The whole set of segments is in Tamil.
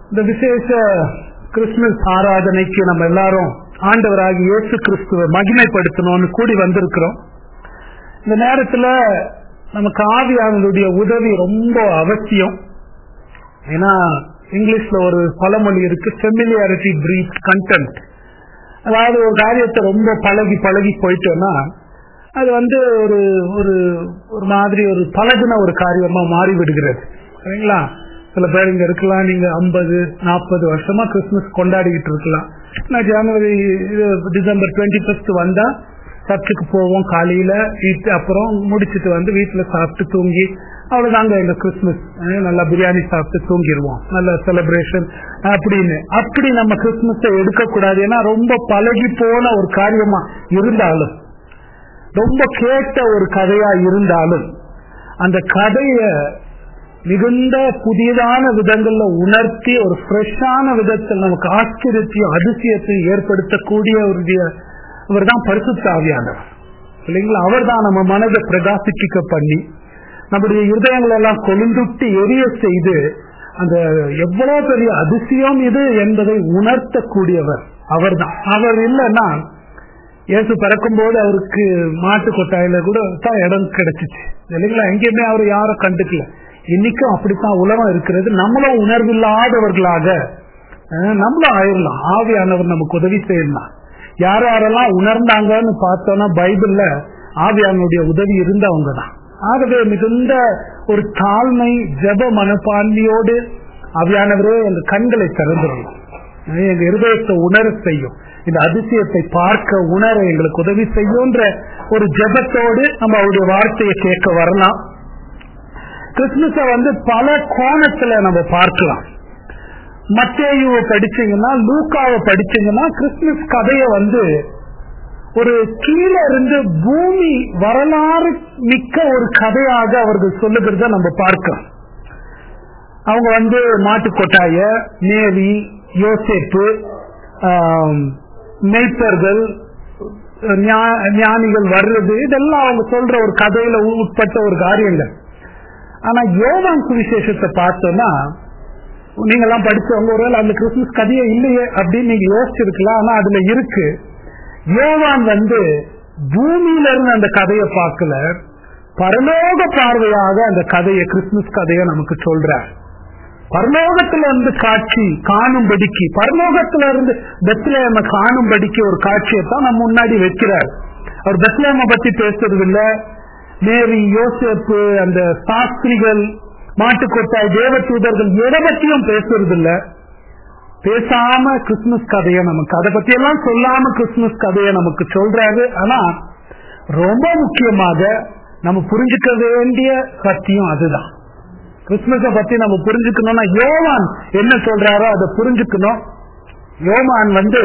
இந்த விசேஷ கிறிஸ்துமஸ் ஆராதனைக்கு நம்ம எல்லாரும் ஆண்டவராகி இயேசு கிறிஸ்துவை மகிமைப்படுத்தணும்னு கூடி வந்திருக்கிறோம் இந்த நேரத்துல நமக்கு ஆவியானதுடைய உதவி ரொம்ப அவசியம் ஏன்னா இங்கிலீஷ்ல ஒரு பழமொழி இருக்கு ஃபெமிலியாரிட்டி பிரீத் கண்டென்ட் அதாவது ஒரு காரியத்தை ரொம்ப பழகி பழகி போயிட்டோம்னா அது வந்து ஒரு ஒரு ஒரு மாதிரி ஒரு பழகுன ஒரு காரியமா மாறி விடுகிறது சரிங்களா சில பேர் இங்க இருக்கலாம் நீங்க ஐம்பது நாற்பது வருஷமா கிறிஸ்துமஸ் கொண்டாடிக்கிட்டு இருக்கலாம் நான் ஜனவரி இது டிசம்பர் டுவெண்ட்டி ஃபர்ஸ்ட் வந்தா சர்ச்சுக்கு போவோம் காலையில வீட்டு அப்புறம் முடிச்சிட்டு வந்து வீட்டுல சாப்பிட்டு தூங்கி அவ்வளவுதாங்க எங்க கிறிஸ்துமஸ் நல்லா பிரியாணி சாப்பிட்டு தூங்கிடுவோம் நல்ல செலிப்ரேஷன் அப்படின்னு அப்படி நம்ம கிறிஸ்துமஸை எடுக்கக்கூடாது ஏன்னா ரொம்ப பழகி போன ஒரு காரியமா இருந்தாலும் ரொம்ப கேட்ட ஒரு கதையா இருந்தாலும் அந்த கதைய மிகுந்த புதியதான விதங்கள்ல உணர்த்தி ஒரு ஃப்ரெஷ்ஷான விதத்தில் நமக்கு ஆச்சரியத்தையும் அதிசயத்தையும் ஏற்படுத்தக்கூடிய ஒரு அவர் தான் பரிசுத்த ஆவியானவர் இல்லைங்களா அவர் தான் நம்ம மனதை பிரகாசிக்க பண்ணி நம்முடைய இருதயங்கள் எல்லாம் கொழுந்துட்டு எரிய செய்து அந்த எவ்வளவு பெரிய அதிசயம் இது என்பதை உணர்த்தக்கூடியவர் அவர் தான் அவர் இல்லைன்னா இயேசு பிறக்கும் போது அவருக்கு மாட்டு கொட்டாயில கூட தான் இடம் கிடைச்சிச்சு இல்லைங்களா எங்கேயுமே அவர் யாரும் கண்டுக்கல இன்னைக்கும் அப்படித்தான் உலகம் இருக்கிறது நம்மளும் உணர்வில்லாதவர்களாக நம்மளும் ஆயிடலாம் ஆவியானவர் நமக்கு உதவி செய்யலாம் யார் யாரெல்லாம் உணர்ந்தாங்கன்னு பார்த்தோம்னா பைபிள்ல ஆவியானுடைய உதவி இருந்தவங்க தான் ஆகவே மிகுந்த ஒரு தாழ்மை ஜப மனப்பான்மையோடு ஆவியானவரே எங்க கண்களை திறந்துடணும் எங்க இருதயத்தை உணர செய்யும் இந்த அதிசயத்தை பார்க்க உணர எங்களுக்கு உதவி செய்யும்ன்ற ஒரு ஜபத்தோடு நம்ம அவருடைய வார்த்தையை கேட்க வரலாம் கிறிஸ்துமஸ வந்து பல கோணத்துல நம்ம பார்க்கலாம் மத்தேயுவை படிச்சீங்கன்னா லூக்காவை படிச்சீங்கன்னா கிறிஸ்துமஸ் கதைய வந்து ஒரு கீழே இருந்து பூமி வரலாறு மிக்க ஒரு கதையாக அவர்கள் சொல்லுகிறத நம்ம பார்க்கிறோம் அவங்க வந்து மாட்டு கொட்டாய நேவி யோசேப்பு மெய்ப்பர்கள் ஞானிகள் வர்றது இதெல்லாம் அவங்க சொல்ற ஒரு கதையில உட்பட்ட ஒரு காரியங்கள் ஆனா யோகான் சுவிசேஷத்தை பார்த்தோம்னா நீங்க எல்லாம் படிச்சவங்க ஒருவேளை அந்த கிறிஸ்துமஸ் கதையே இல்லையே அப்படின்னு நீங்க யோசிச்சிருக்கலாம் ஆனா அதுல இருக்கு யோவான் வந்து பூமியில இருந்து அந்த கதையை பார்க்கல பரலோக பார்வையாக அந்த கதையை கிறிஸ்துமஸ் கதையை நமக்கு சொல்றார் பரலோகத்துல இருந்து காட்சி காணும்படிக்கு பரலோகத்துல இருந்து பெத்லேம காணும்படிக்கு ஒரு காட்சியை தான் நம்ம முன்னாடி வைக்கிறார் அவர் பெத்லேம பத்தி பேசுறது இல்ல மேரி யோசேப்பு அந்த சாஸ்திரிகள் மாட்டுக்கொட்டாய் தேவதூதர்கள் எதை பத்தியும் பேசுறது இல்ல பேசாம கிறிஸ்துமஸ் கதையை நமக்கு அதை பத்தி எல்லாம் சொல்லாம கிறிஸ்துமஸ் கதையை நமக்கு சொல்றாரு ஆனா ரொம்ப முக்கியமாக நம்ம புரிஞ்சுக்க வேண்டிய சத்தியம் அதுதான் கிறிஸ்துமஸ பத்தி நம்ம புரிஞ்சுக்கணும்னா யோவான் என்ன சொல்றாரோ அதை புரிஞ்சுக்கணும் யோவான் வந்து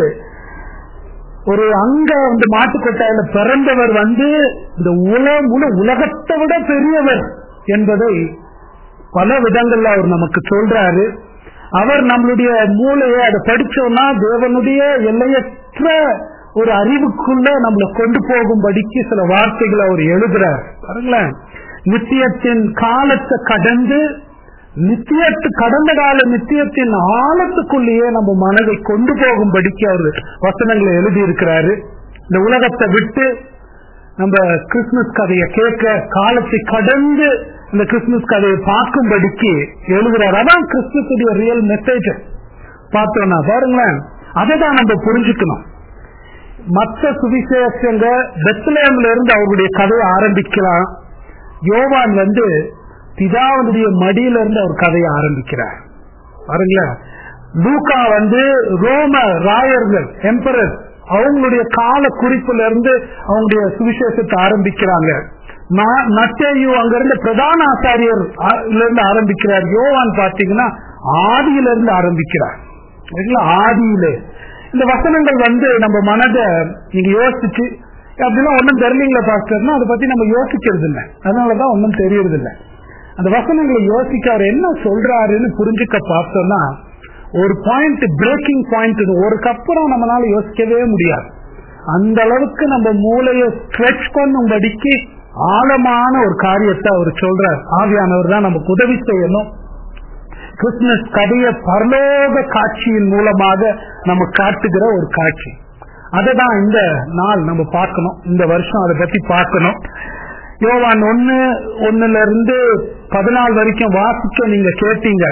ஒரு அங்க வந்து மாட்டுக்கொட்டாயில பிறந்தவர் வந்து இந்த உல முழு உலகத்தை விட பெரியவர் என்பதை பல விதங்கள்ல அவர் நமக்கு சொல்றாரு அவர் நம்மளுடைய மூளையை அதை படிச்சோம்னா தேவனுடைய எல்லையற்ற ஒரு அறிவுக்குள்ள நம்மளை கொண்டு போகும்படிக்கு சில வார்த்தைகளை அவர் எழுதுறார் பாருங்களேன் நித்தியத்தின் காலத்தை கடந்து நித்தியத்து கடந்த கால நித்தியத்தின் ஆழத்துக்குள்ளேயே நம்ம மனதை கொண்டு போகும்படிக்கு அவர் வசனங்களை எழுதி இருக்கிறாரு இந்த உலகத்தை விட்டு நம்ம கிறிஸ்துமஸ் கதையை கேட்க காலத்தை கடந்து இந்த கிறிஸ்துமஸ் கதையை பார்க்கும்படிக்கு எழுதுறாரு அதான் கிறிஸ்துவத்துடைய ரியல் மெசேஜ் பார்த்தோம்னா பாருங்களேன் அதை தான் நம்ம புரிஞ்சுக்கணும் மற்ற சுவிசேஷங்க பெத்லேம்ல இருந்து அவருடைய கதையை ஆரம்பிக்கலாம் யோவான் வந்து பிதாவுடைய மடியில இருந்து அவர் கதையை ஆரம்பிக்கிறார் பாருங்களேன் லூகா வந்து ரோம ராயர்கள் எம்பரர் அவங்களுடைய கால குறிப்புல இருந்து அவங்களுடைய சுவிசேஷத்தை ஆரம்பிக்கிறாங்க நட்டேயு அங்க இருந்து பிரதான ஆசாரியர் இருந்து ஆரம்பிக்கிறார் யோவான் பாத்தீங்கன்னா ஆதியில இருந்து ஆரம்பிக்கிறார் ஆதியிலே இந்த வசனங்கள் வந்து நம்ம மனதை நீங்க யோசிச்சு அப்படின்னா ஒன்னும் தெரியலீங்களா பாஸ்டர்னா அதை பத்தி நம்ம யோசிக்கிறது இல்லை அதனாலதான் ஒன்னும் தெரியறது இல்லை அந்த வசனங்களை யோசிக்க அவர் என்ன சொல்றாருன்னு புரிஞ்சுக்க பார்த்தோம்னா ஒரு பாயிண்ட் பிரேக்கிங் பாயிண்ட் ஒரு அப்புறம் நம்மளால யோசிக்கவே முடியாது அந்த அளவுக்கு நம்ம மூளையை ஸ்ட்ரெச் பண்ணும்படிக்கு ஆழமான ஒரு காரியத்தை அவர் சொல்றார் ஆவியானவர் தான் நமக்கு உதவி செய்யணும் கிறிஸ்துமஸ் கதையை பரலோக காட்சியின் மூலமாக நம்ம காட்டுகிற ஒரு காட்சி அதை தான் இந்த நாள் நம்ம பார்க்கணும் இந்த வருஷம் அதை பத்தி பார்க்கணும் யோவான் ஒன்னு ஒன்னுல இருந்து பதினாலு வரைக்கும் வாசிக்க நீங்க கேட்டீங்க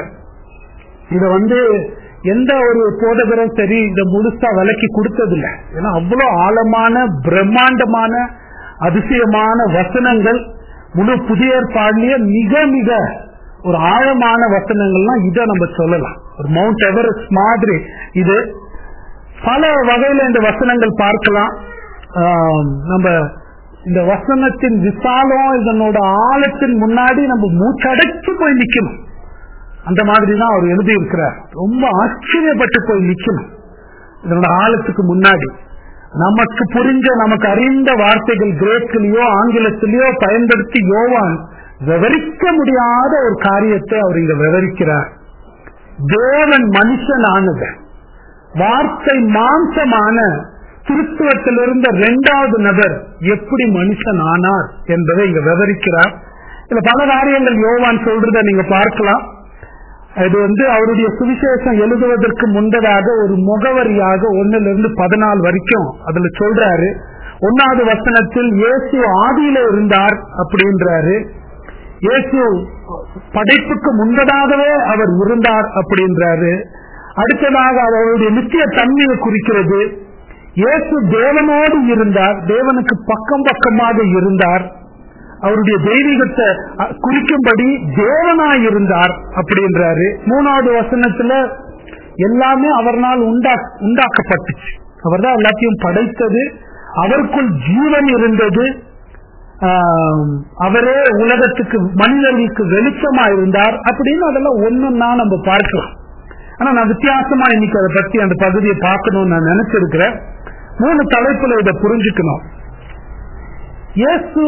இத வந்து எந்த ஒரு போதகரும் சரி இத முழுசா விலக்கி கொடுத்ததில்ல ஏன்னா அவ்வளவு ஆழமான பிரம்மாண்டமான அதிசயமான வசனங்கள் முழு புதிய ஏற்பாடுலயே மிக மிக ஒரு ஆழமான வசனங்கள்லாம் இதை நம்ம சொல்லலாம் ஒரு மவுண்ட் எவரெஸ்ட் மாதிரி இது பல வகையில இந்த வசனங்கள் பார்க்கலாம் ஆம், நம்ம இந்த வசனத்தின் விசாலம் இதனோட ஆழத்தின் முன்னாடி நம்ம மூச்சடைச்சு போய் நிக்கணும் அந்த மாதிரி தான் அவர் எழுதி இருக்கிறார் ரொம்ப ஆச்சரியப்பட்டு போய் நிக்கணும் இதனோட ஆழத்துக்கு முன்னாடி நமக்கு புரிஞ்ச நமக்கு அறிந்த வார்த்தைகள் கிரேக்கிலேயோ ஆங்கிலத்திலேயோ பயன்படுத்தி யோவான் விவரிக்க முடியாத ஒரு காரியத்தை அவர் இங்க விவரிக்கிறார் தேவன் மனுஷன் ஆனது வார்த்தை மாம்சமான கிறிஸ்துவத்தில் இருந்த இரண்டாவது நபர் எப்படி மனுஷன் ஆனார் என்பதை இங்க விவரிக்கிறார் இதுல பல காரியங்கள் யோவான் சொல்றத நீங்க பார்க்கலாம் இது வந்து அவருடைய சுவிசேஷம் எழுதுவதற்கு முன்பதாக ஒரு முகவரியாக ஒன்னுல இருந்து பதினாலு வரைக்கும் அதுல சொல்றாரு ஒன்னாவது வசனத்தில் இயேசு ஆதியில இருந்தார் அப்படின்றாரு இயேசு படைப்புக்கு முன்பதாகவே அவர் இருந்தார் அப்படின்றாரு அடுத்ததாக அவருடைய நித்திய தன்மையை குறிக்கிறது இயேசு தேவனோடு இருந்தார் தேவனுக்கு பக்கம் பக்கமாக இருந்தார் அவருடைய தெய்வீகத்தை அ, குறிக்கும்படி தேவனாய் இருந்தார் அப்படின்றாரு மூணாவது வசனத்துல எல்லாமே அவர்னால் உண்டா உண்டாக்கப்பட்டுச்சு அவர்தான் எல்லாத்தையும் படைத்தது அவருக்குள் ஜீவன் இருந்தது ஆம், அவரே உலகத்துக்கு மனிதர்களுக்கு வெளிச்சமா இருந்தார் அப்படின்னு அதெல்லாம் ஒண்ணுன்னா நம்ம பார்க்கலாம் ஆனா நான் வித்தியாசமா இன்னைக்கு அதை பத்தி அந்த பகுதியை பார்க்கணும்னு நான் நினைச்சிருக்கிறேன் மூணு தலைப்புல இதை புரிஞ்சுக்கணும் இயேசு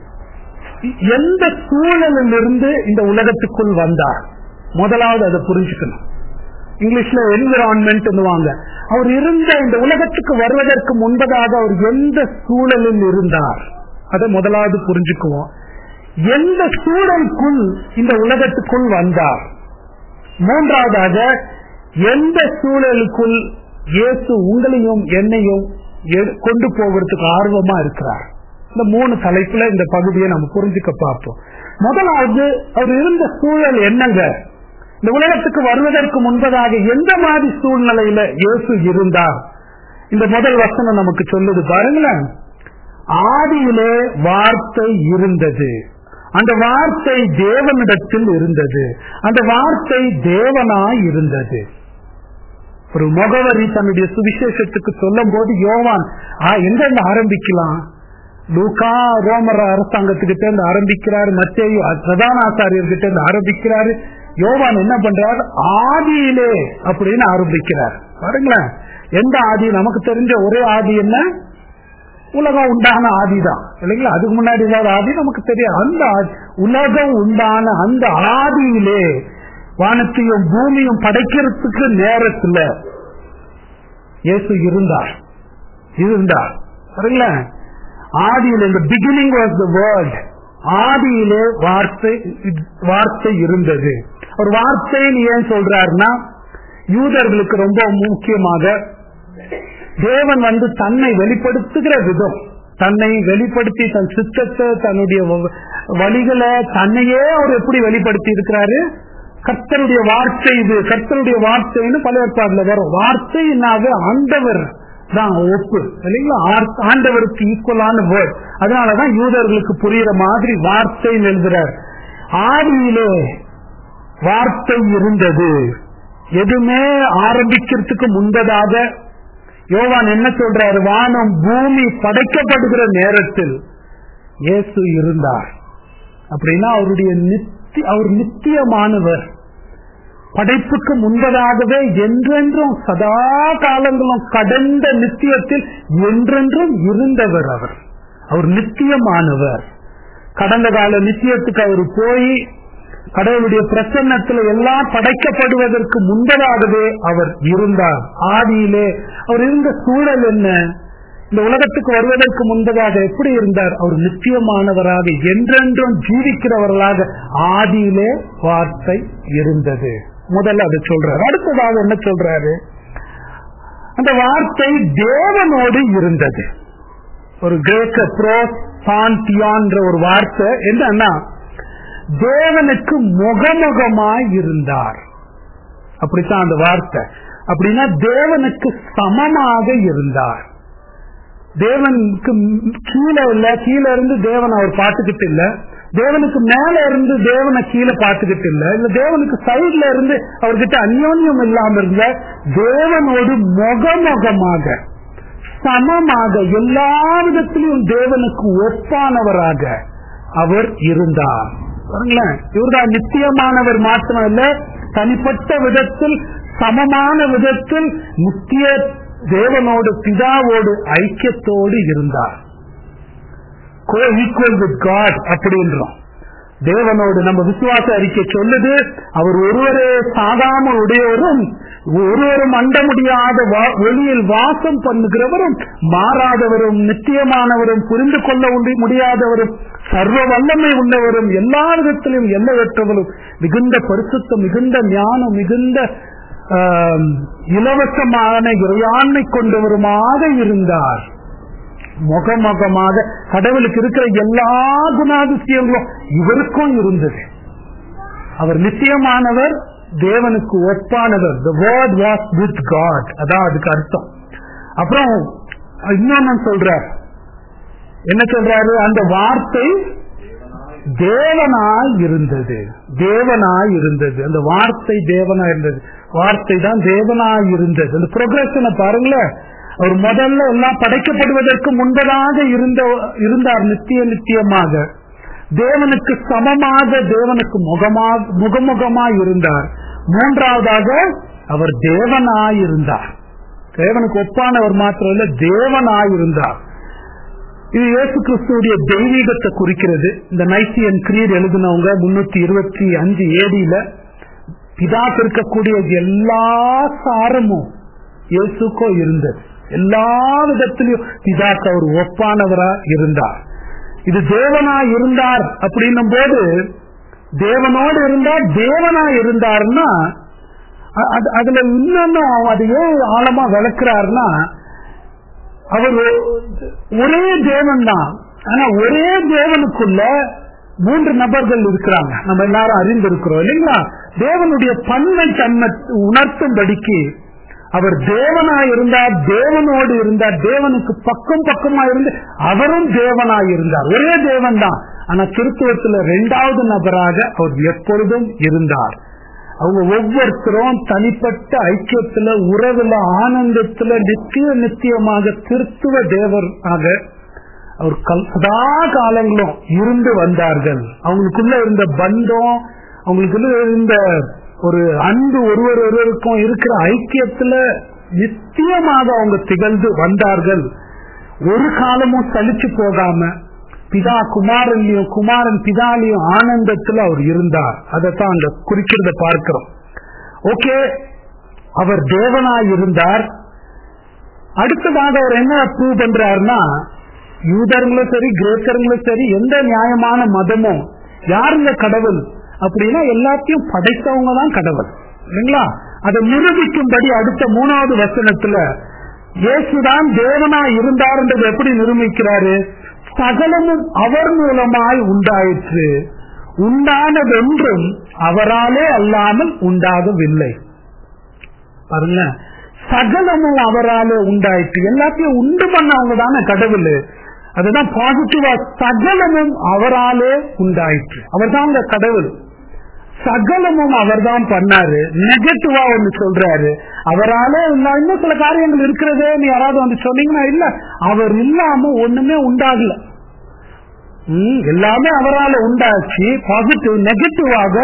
எந்த சூழலில் இருந்து இந்த உலகத்துக்குள் வந்தார் முதலாவது அதை புரிஞ்சுக்கணும் இங்கிலீஷ்ல என்விரான்மெண்ட் அவர் இருந்த இந்த உலகத்துக்கு வருவதற்கு முன்பதாக அவர் எந்த சூழலில் இருந்தார் அதை முதலாவது புரிஞ்சுக்குவோம் எந்த சூழலுக்குள் இந்த உலகத்துக்குள் வந்தார் மூன்றாவதாக எந்த சூழலுக்குள் இயேசு உங்களையும் என்னையும் எ- கொண்டு போகிறதுக்கு ஆர்வமா இருக்கிறார் இந்த மூணு தலைப்புல இந்த பகுதியை நம்ம புரிஞ்சுக்க பார்ப்போம் முதலாவது அவர் இருந்த சூழல் என்னங்க இந்த உலகத்துக்கு வருவதற்கு முன்பதாக எந்த மாதிரி சூழ்நிலையில இயேசு இருந்தார் இந்த முதல் வசனம் நமக்கு சொல்லுது பாருங்களேன் ஆதியிலே வார்த்தை இருந்தது அந்த வார்த்தை தேவனிடத்தில் இருந்தது அந்த வார்த்தை தேவனாய் இருந்தது ஒரு முகவரி தன்னுடைய சுவிசேஷத்துக்கு சொல்லும் போது யோவான் ஆ, எங்க இருந்து ஆரம்பிக்கலாம் லூகா ரோமர் அரசாங்கத்துக்கிட்ட இருந்து ஆரம்பிக்கிறாரு மத்தேயு பிரதான ஆசாரியர்கிட்ட இருந்து ஆரம்பிக்கிறாரு யோவான் என்ன பண்றார் ஆதியிலே அப்படின்னு ஆரம்பிக்கிறார் பாருங்களேன் எந்த ஆதி நமக்கு தெரிஞ்ச ஒரே ஆதி என்ன உலகம் உண்டான ஆதிதான் இல்லைங்களா அதுக்கு முன்னாடி இல்லாத ஆதி நமக்கு தெரியும் அந்த ஆதி- உலகம் உண்டான அந்த ஆதியிலே வானத்தையும் பூமியும் படைக்கிறதுக்கு நேரத்துல இயேசு இருந்தார் இருந்தார் சரிங்களா ஆதியில இந்த பிகினிங் வாஸ் த வேர்ல்ட் ஆதியிலே வார்த்தை வார்த்தை இருந்தது ஒரு வார்த்தைன்னு ஏன் சொல்றாருன்னா யூதர்களுக்கு ரொம்ப முக்கியமாக தேவன் வந்து தன்னை வெளிப்படுத்துகிற விதம் தன்னை வெளிப்படுத்தி தன் சித்தத்தை தன்னுடைய வ- வழிகளை தன்னையே அவர் எப்படி வெளிப்படுத்தி இருக்கிறாரு கர்த்தருடைய வார்த்தை இது கர்த்தருடைய வார்த்தைன்னு பல ஏற்பாடுல வரும் வார்த்தைனாவே ஆண்டவர் தான் ஒப்பு இல்லைங்களா ஆர்- ஆண்டவருக்கு ஈக்குவலான வேர்ட் அதனாலதான் யூதர்களுக்கு புரியுற மாதிரி வார்த்தைன்னு எழுதுறார் ஆதியிலே வார்த்தை இருந்தது எதுவுமே ஆரம்பிக்கிறதுக்கு முன்பதாக யோவான் என்ன சொல்றாரு வானம் பூமி படைக்கப்படுகிற நேரத்தில் இயேசு இருந்தார் அப்படின்னா அவருடைய நித்தி அவர் நித்தியமானவர் படைப்புக்கு முன்பதாகவே என்றென்றும் சதா காலங்களும் கடந்த நித்தியத்தில் என்றென்றும் இருந்தவர் அவர் அவர் நித்தியமானவர் கடந்த கால நித்தியத்துக்கு அவர் போய் கடவுளுடைய பிரசன்னத்துல எல்லாம் படைக்கப்படுவதற்கு முன்பதாகவே அவர் இருந்தார் ஆதியிலே அவர் இருந்த சூழல் என்ன இந்த உலகத்துக்கு வருவதற்கு முன்பதாக எப்படி இருந்தார் அவர் நித்தியமானவராக என்றென்றும் ஜீவிக்கிறவர்களாக ஆதியிலே வார்த்தை இருந்தது முதல்ல அதை சொல்றாரு அடுத்ததாக என்ன சொல்றாரு அந்த வார்த்தை தேவனோடு இருந்தது ஒரு கிரேக்க ப்ரோஸ் பாந்தியான்ற ஒரு வார்த்தை என்னன்னா தேவனுக்கு முகமுகமாய் இருந்தார் அப்படித்தான் அந்த வார்த்தை அப்படின்னா தேவனுக்கு சமமாக இருந்தார் தேவனுக்கு கீழே இல்ல கீழே இருந்து தேவன் அவர் பார்த்துக்கிட்டு இல்ல தேவனுக்கு மேல இருந்து தேவனை கீழே பார்த்துக்கிட்டு இல்ல இல்ல தேவனுக்கு சைட்ல இருந்து அவர்கிட்ட அந்யோன்யம் இல்லாம இருந்த தேவனோடு முகமுகமாக சமமாக எல்லா விதத்திலும் தேவனுக்கு ஒப்பானவராக அவர் இருந்தார் பாருங்களேன் இவர்தான் நித்தியமானவர் மாத்திரம் இல்ல தனிப்பட்ட விதத்தில் சமமான விதத்தில் நித்திய தேவனோடு பிதாவோடு ஐக்கியத்தோடு இருந்தார் கோ ஈக்குவல் வித் காட் அப்படின்றோம் தேவனோடு நம்ம விசுவாச அறிக்கை சொல்லுது அவர் ஒருவரே சாதாம உடையவரும் ஒருவரும் அண்ட முடியாத ஒளியில் வாசம் பண்ணுகிறவரும் மாறாதவரும் நித்தியமானவரும் புரிந்து கொள்ள முடியாதவரும் சர்வ வல்லமை உள்ளவரும் எல்லா விதத்திலும் எல்லையற்றவரும் மிகுந்த பரிசுத்தம் மிகுந்த ஞானம் மிகுந்த இலவசமான இறையாண்மை கொண்டவருமாக இருந்தார் முகமுகமாக கடவுளுக்கு இருக்கிற எல்லா குணாதிசயங்களும் இவருக்கும் இருந்தது அவர் நிச்சயமானவர் தேவனுக்கு ஒப்பானவர் the word was with God அதான் அதுக்கு அர்த்தம் அப்புறம் இன்னொன்னு சொல்றார் என்ன சொல்றாரு அந்த வார்த்தை தேவனாய் இருந்தது தேவனாய் இருந்தது அந்த வார்த்தை தேவனாய் இருந்தது வார்த்தை தான் தேவனாய் இருந்தது அந்த ப்ரொக்ரஷனை பாருங்களேன் அவர் முதல்ல எல்லாம் படைக்கப்படுவதற்கு முன்பதாக இருந்த இருந்தார் நித்திய நித்தியமாக தேவனுக்கு சமமாக தேவனுக்கு முகமாக முகமுகமாய் இருந்தார் மூன்றாவதாக அவர் தேவனாய் இருந்தார் தேவனுக்கு ஒப்பானவர் மாத்திரம் இல்ல தேவனாய் இருந்தார் இது இயேசு கிறிஸ்துடைய தெய்வீகத்தை குறிக்கிறது இந்த நைசியன் கிரீட் எழுதினவங்க முன்னூத்தி இருபத்தி அஞ்சு ஏடியில பிதா இருக்கக்கூடிய எல்லா சாரமும் இயேசுக்கோ இருந்தது எல்லா விதத்திலையும் பிதாக்கு அவர் ஒப்பானவரா இருந்தார் இது தேவனா இருந்தார் அப்படின்னும் போது தேவனோடு இருந்தார் தேவனா இருந்தார்னா அதுல இன்னொன்னும் அது ஏன் ஆழமா விளக்குறாருன்னா அவர் ஒரே தேவன் தான் ஆனா ஒரே தேவனுக்குள்ள மூன்று நபர்கள் இருக்கிறாங்க நம்ம எல்லாரும் அறிந்திருக்கிறோம் இல்லைங்களா தேவனுடைய பன்மை தன்மை உணர்த்தும்படிக்கு அவர் தேவனா இருந்தார் தேவனோடு இருந்தார் தேவனுக்கு பக்கம் பக்கமா இருந்து அவரும் தேவனாய் இருந்தார் ஒரே தேவன் தான் ஆனா கிறிஸ்துவத்துல இரண்டாவது நபராக அவர் எப்பொழுதும் இருந்தார் அவங்க ஒவ்வொருத்தரும் தனிப்பட்ட ஐக்கியத்துல உறவுல ஆனந்தத்துல நித்திய நித்தியமாக திருத்துவ தேவராக அவர் சதா காலங்களும் இருந்து வந்தார்கள் அவங்களுக்குள்ள இருந்த பந்தம் அவங்களுக்குள்ள இருந்த ஒரு அன்பு ஒருவர் ஒருவருக்கும் இருக்கிற ஐக்கியத்துல நித்தியமாக அவங்க திகழ்ந்து வந்தார்கள் ஒரு காலமும் சலிச்சு போகாம பிதா குமாரன்லயும் குமாரன் பிதாலையும் ஆனந்தத்துல அவர் இருந்தார் அதைத்தான் அங்க குறிக்கிறத பார்க்கிறோம் ஓகே அவர் தேவனாய் இருந்தார் அடுத்ததாக அவர் என்ன ப்ரூவ் பண்றாருன்னா யூதர்களும் சரி கிரேக்கர்களும் சரி எந்த நியாயமான மதமும் யாருங்க கடவுள் அப்படின்னா எல்லாத்தையும் படைத்தவங்க தான் கடவுள் இல்லைங்களா அதை நிரூபிக்கும்படி அடுத்த மூணாவது வசனத்துல இயேசுதான் தேவனா இருந்தார்ன்றது எப்படி நிரூபிக்கிறாரு சகலமும் அவர் மூலமாய் உண்டாயிற்று உண்டானதென்றும் அவராலே அல்லாமல் உண்டாகவில்லை பாருங்க சகலமும் அவராலே உண்டாயிற்று எல்லாத்தையும் உண்டு பண்ணவங்க தானே கடவுள் அதுதான் பாசிட்டிவா சகலமும் அவராலே உண்டாயிற்று அவர் தான் கடவுள் சகலமும் அவர் தான் பண்ணாரு நெகட்டிவா ஒண்ணு சொல்றாரு அவராலே இன்னும் சில காரியங்கள் இருக்கிறதே நீ யாராவது வந்து சொன்னீங்கன்னா இல்ல அவர் இல்லாம ஒண்ணுமே உண்டாகல எல்லாமே அவரால் உண்டாச்சு பாசிட்டிவ் நெகட்டிவாக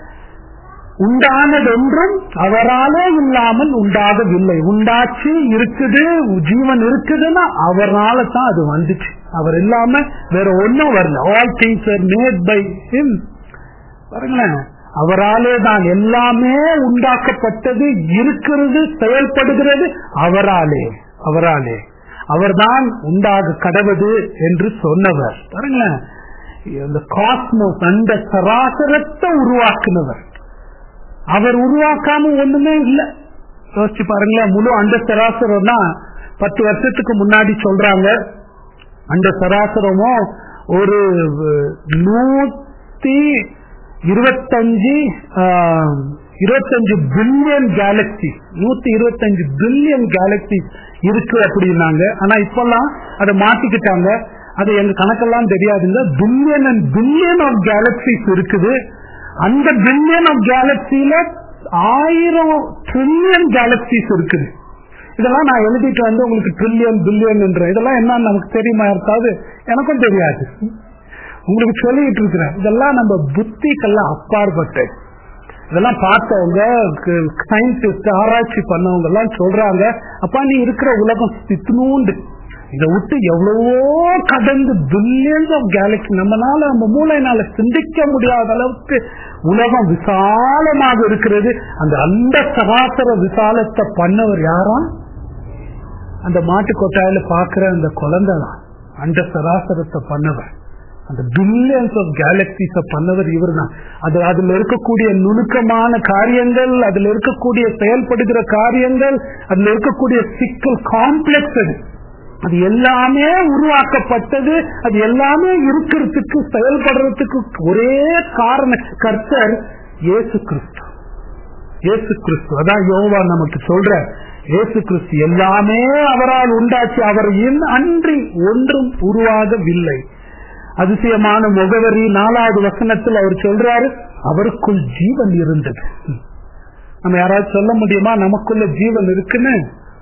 உண்டானதொன்றும் அவராலே இல்லாமல் உண்டாகவில்லை உண்டாச்சு இருக்குது ஜீவன் இருக்குதுன்னா அவரால தான் அது வந்துச்சு அவர் இல்லாம வேற ஒன்னும் வரல all things are made by him பாருங்களேன் அவராலே தான் எல்லாமே உண்டாக்கப்பட்டது இருக்கிறது செயல்படுகிறது அவராலே அவராலே அவர்தான் உண்டாக கடவுது என்று சொன்னவர் பாருங்களேன் இந்த காஸ்மோஸ் அந்த சராசரத்தை உருவாக்குனவர் அவர் உருவாக்காம ஒண்ணுமே இல்ல யோசிச்சு பாருங்களேன் முழு அண்ட சராசரம்னா பத்து வருஷத்துக்கு முன்னாடி சொல்றாங்க அண்ட சராசரமும் ஒரு நூத்தி இருபத்தஞ்சு ஆஹ், இருபத்தஞ்சு பில்லியன் கேலக்சி நூத்தி இருபத்தஞ்சு பில்லியன் கேலக்சி இருக்கு அப்படின்னாங்க ஆனா இப்பெல்லாம் அதை மாத்திக்கிட்டாங்க அது எங்க கணக்கெல்லாம் தெரியாதுங்க billion and billion of galaxies இருக்குது அந்த பில்லியன் ஆஃப் கேலக்சியில ஆயிரம் ட்ரில்லியன் கேலக்சிஸ் இருக்குது இதெல்லாம் நான் எழுதிட்டு வந்து உங்களுக்கு ட்ரில்லியன் பில்லியன் என்ற இதெல்லாம் என்னன்னு நமக்கு தெரியுமா இருக்காது எனக்கும் தெரியாது உங்களுக்கு சொல்லிட்டு இருக்கிறேன் இதெல்லாம் நம்ம புத்திக்கெல்லாம் அப்பாற்பட்டது இதெல்லாம் பார்த்தவங்க சயின்டிஸ்ட் ஆராய்ச்சி பண்ணவங்க எல்லாம் சொல்றாங்க அப்பா நீ இருக்கிற உலகம் சித்துனூண்டு இதை விட்டு எவ்வளவோ கடந்து பில்லியன்ஸ் ஆஃப் கேலக்சி நம்மனால நம்ம மூளைனால சிந்திக்க முடியாத அளவுக்கு உலகம் விசாலமாக இருக்கிறது அந்த அந்த சராசர விசாலத்தை பண்ணவர் யாரா அந்த மாட்டு கொட்டாயில பாக்குற அந்த குழந்தை தான் அந்த சராசரத்தை பண்ணவர் அந்த பில்லியன்ஸ் ஆஃப் கேலக்சிஸ பண்ணவர் இவர் தான் அது அதுல இருக்கக்கூடிய நுணுக்கமான காரியங்கள் அதுல இருக்கக்கூடிய செயல்படுகிற காரியங்கள் அதுல இருக்கக்கூடிய சிக்கல் காம்ப்ளெக்ஸ் அது அது எல்லாமே உருவாக்கப்பட்டது அது எல்லாமே இருக்கிறதுக்கு செயல்படுறதுக்கு ஒரே காரண கர்த்தர் இயேசு கிறிஸ்து இயேசு கிறிஸ்து அதான் யோவா நமக்கு சொல்ற இயேசு கிறிஸ்து எல்லாமே அவரால் உண்டாச்சு அவர் இன் அன்றி ஒன்றும் உருவாகவில்லை அதிசயமான முகவரி நாலாவது வசனத்தில் அவர் சொல்றாரு அவருக்குள் ஜீவன் இருந்தது நம்ம யாராவது சொல்ல முடியுமா நமக்குள்ள ஜீவன் இருக்குன்னு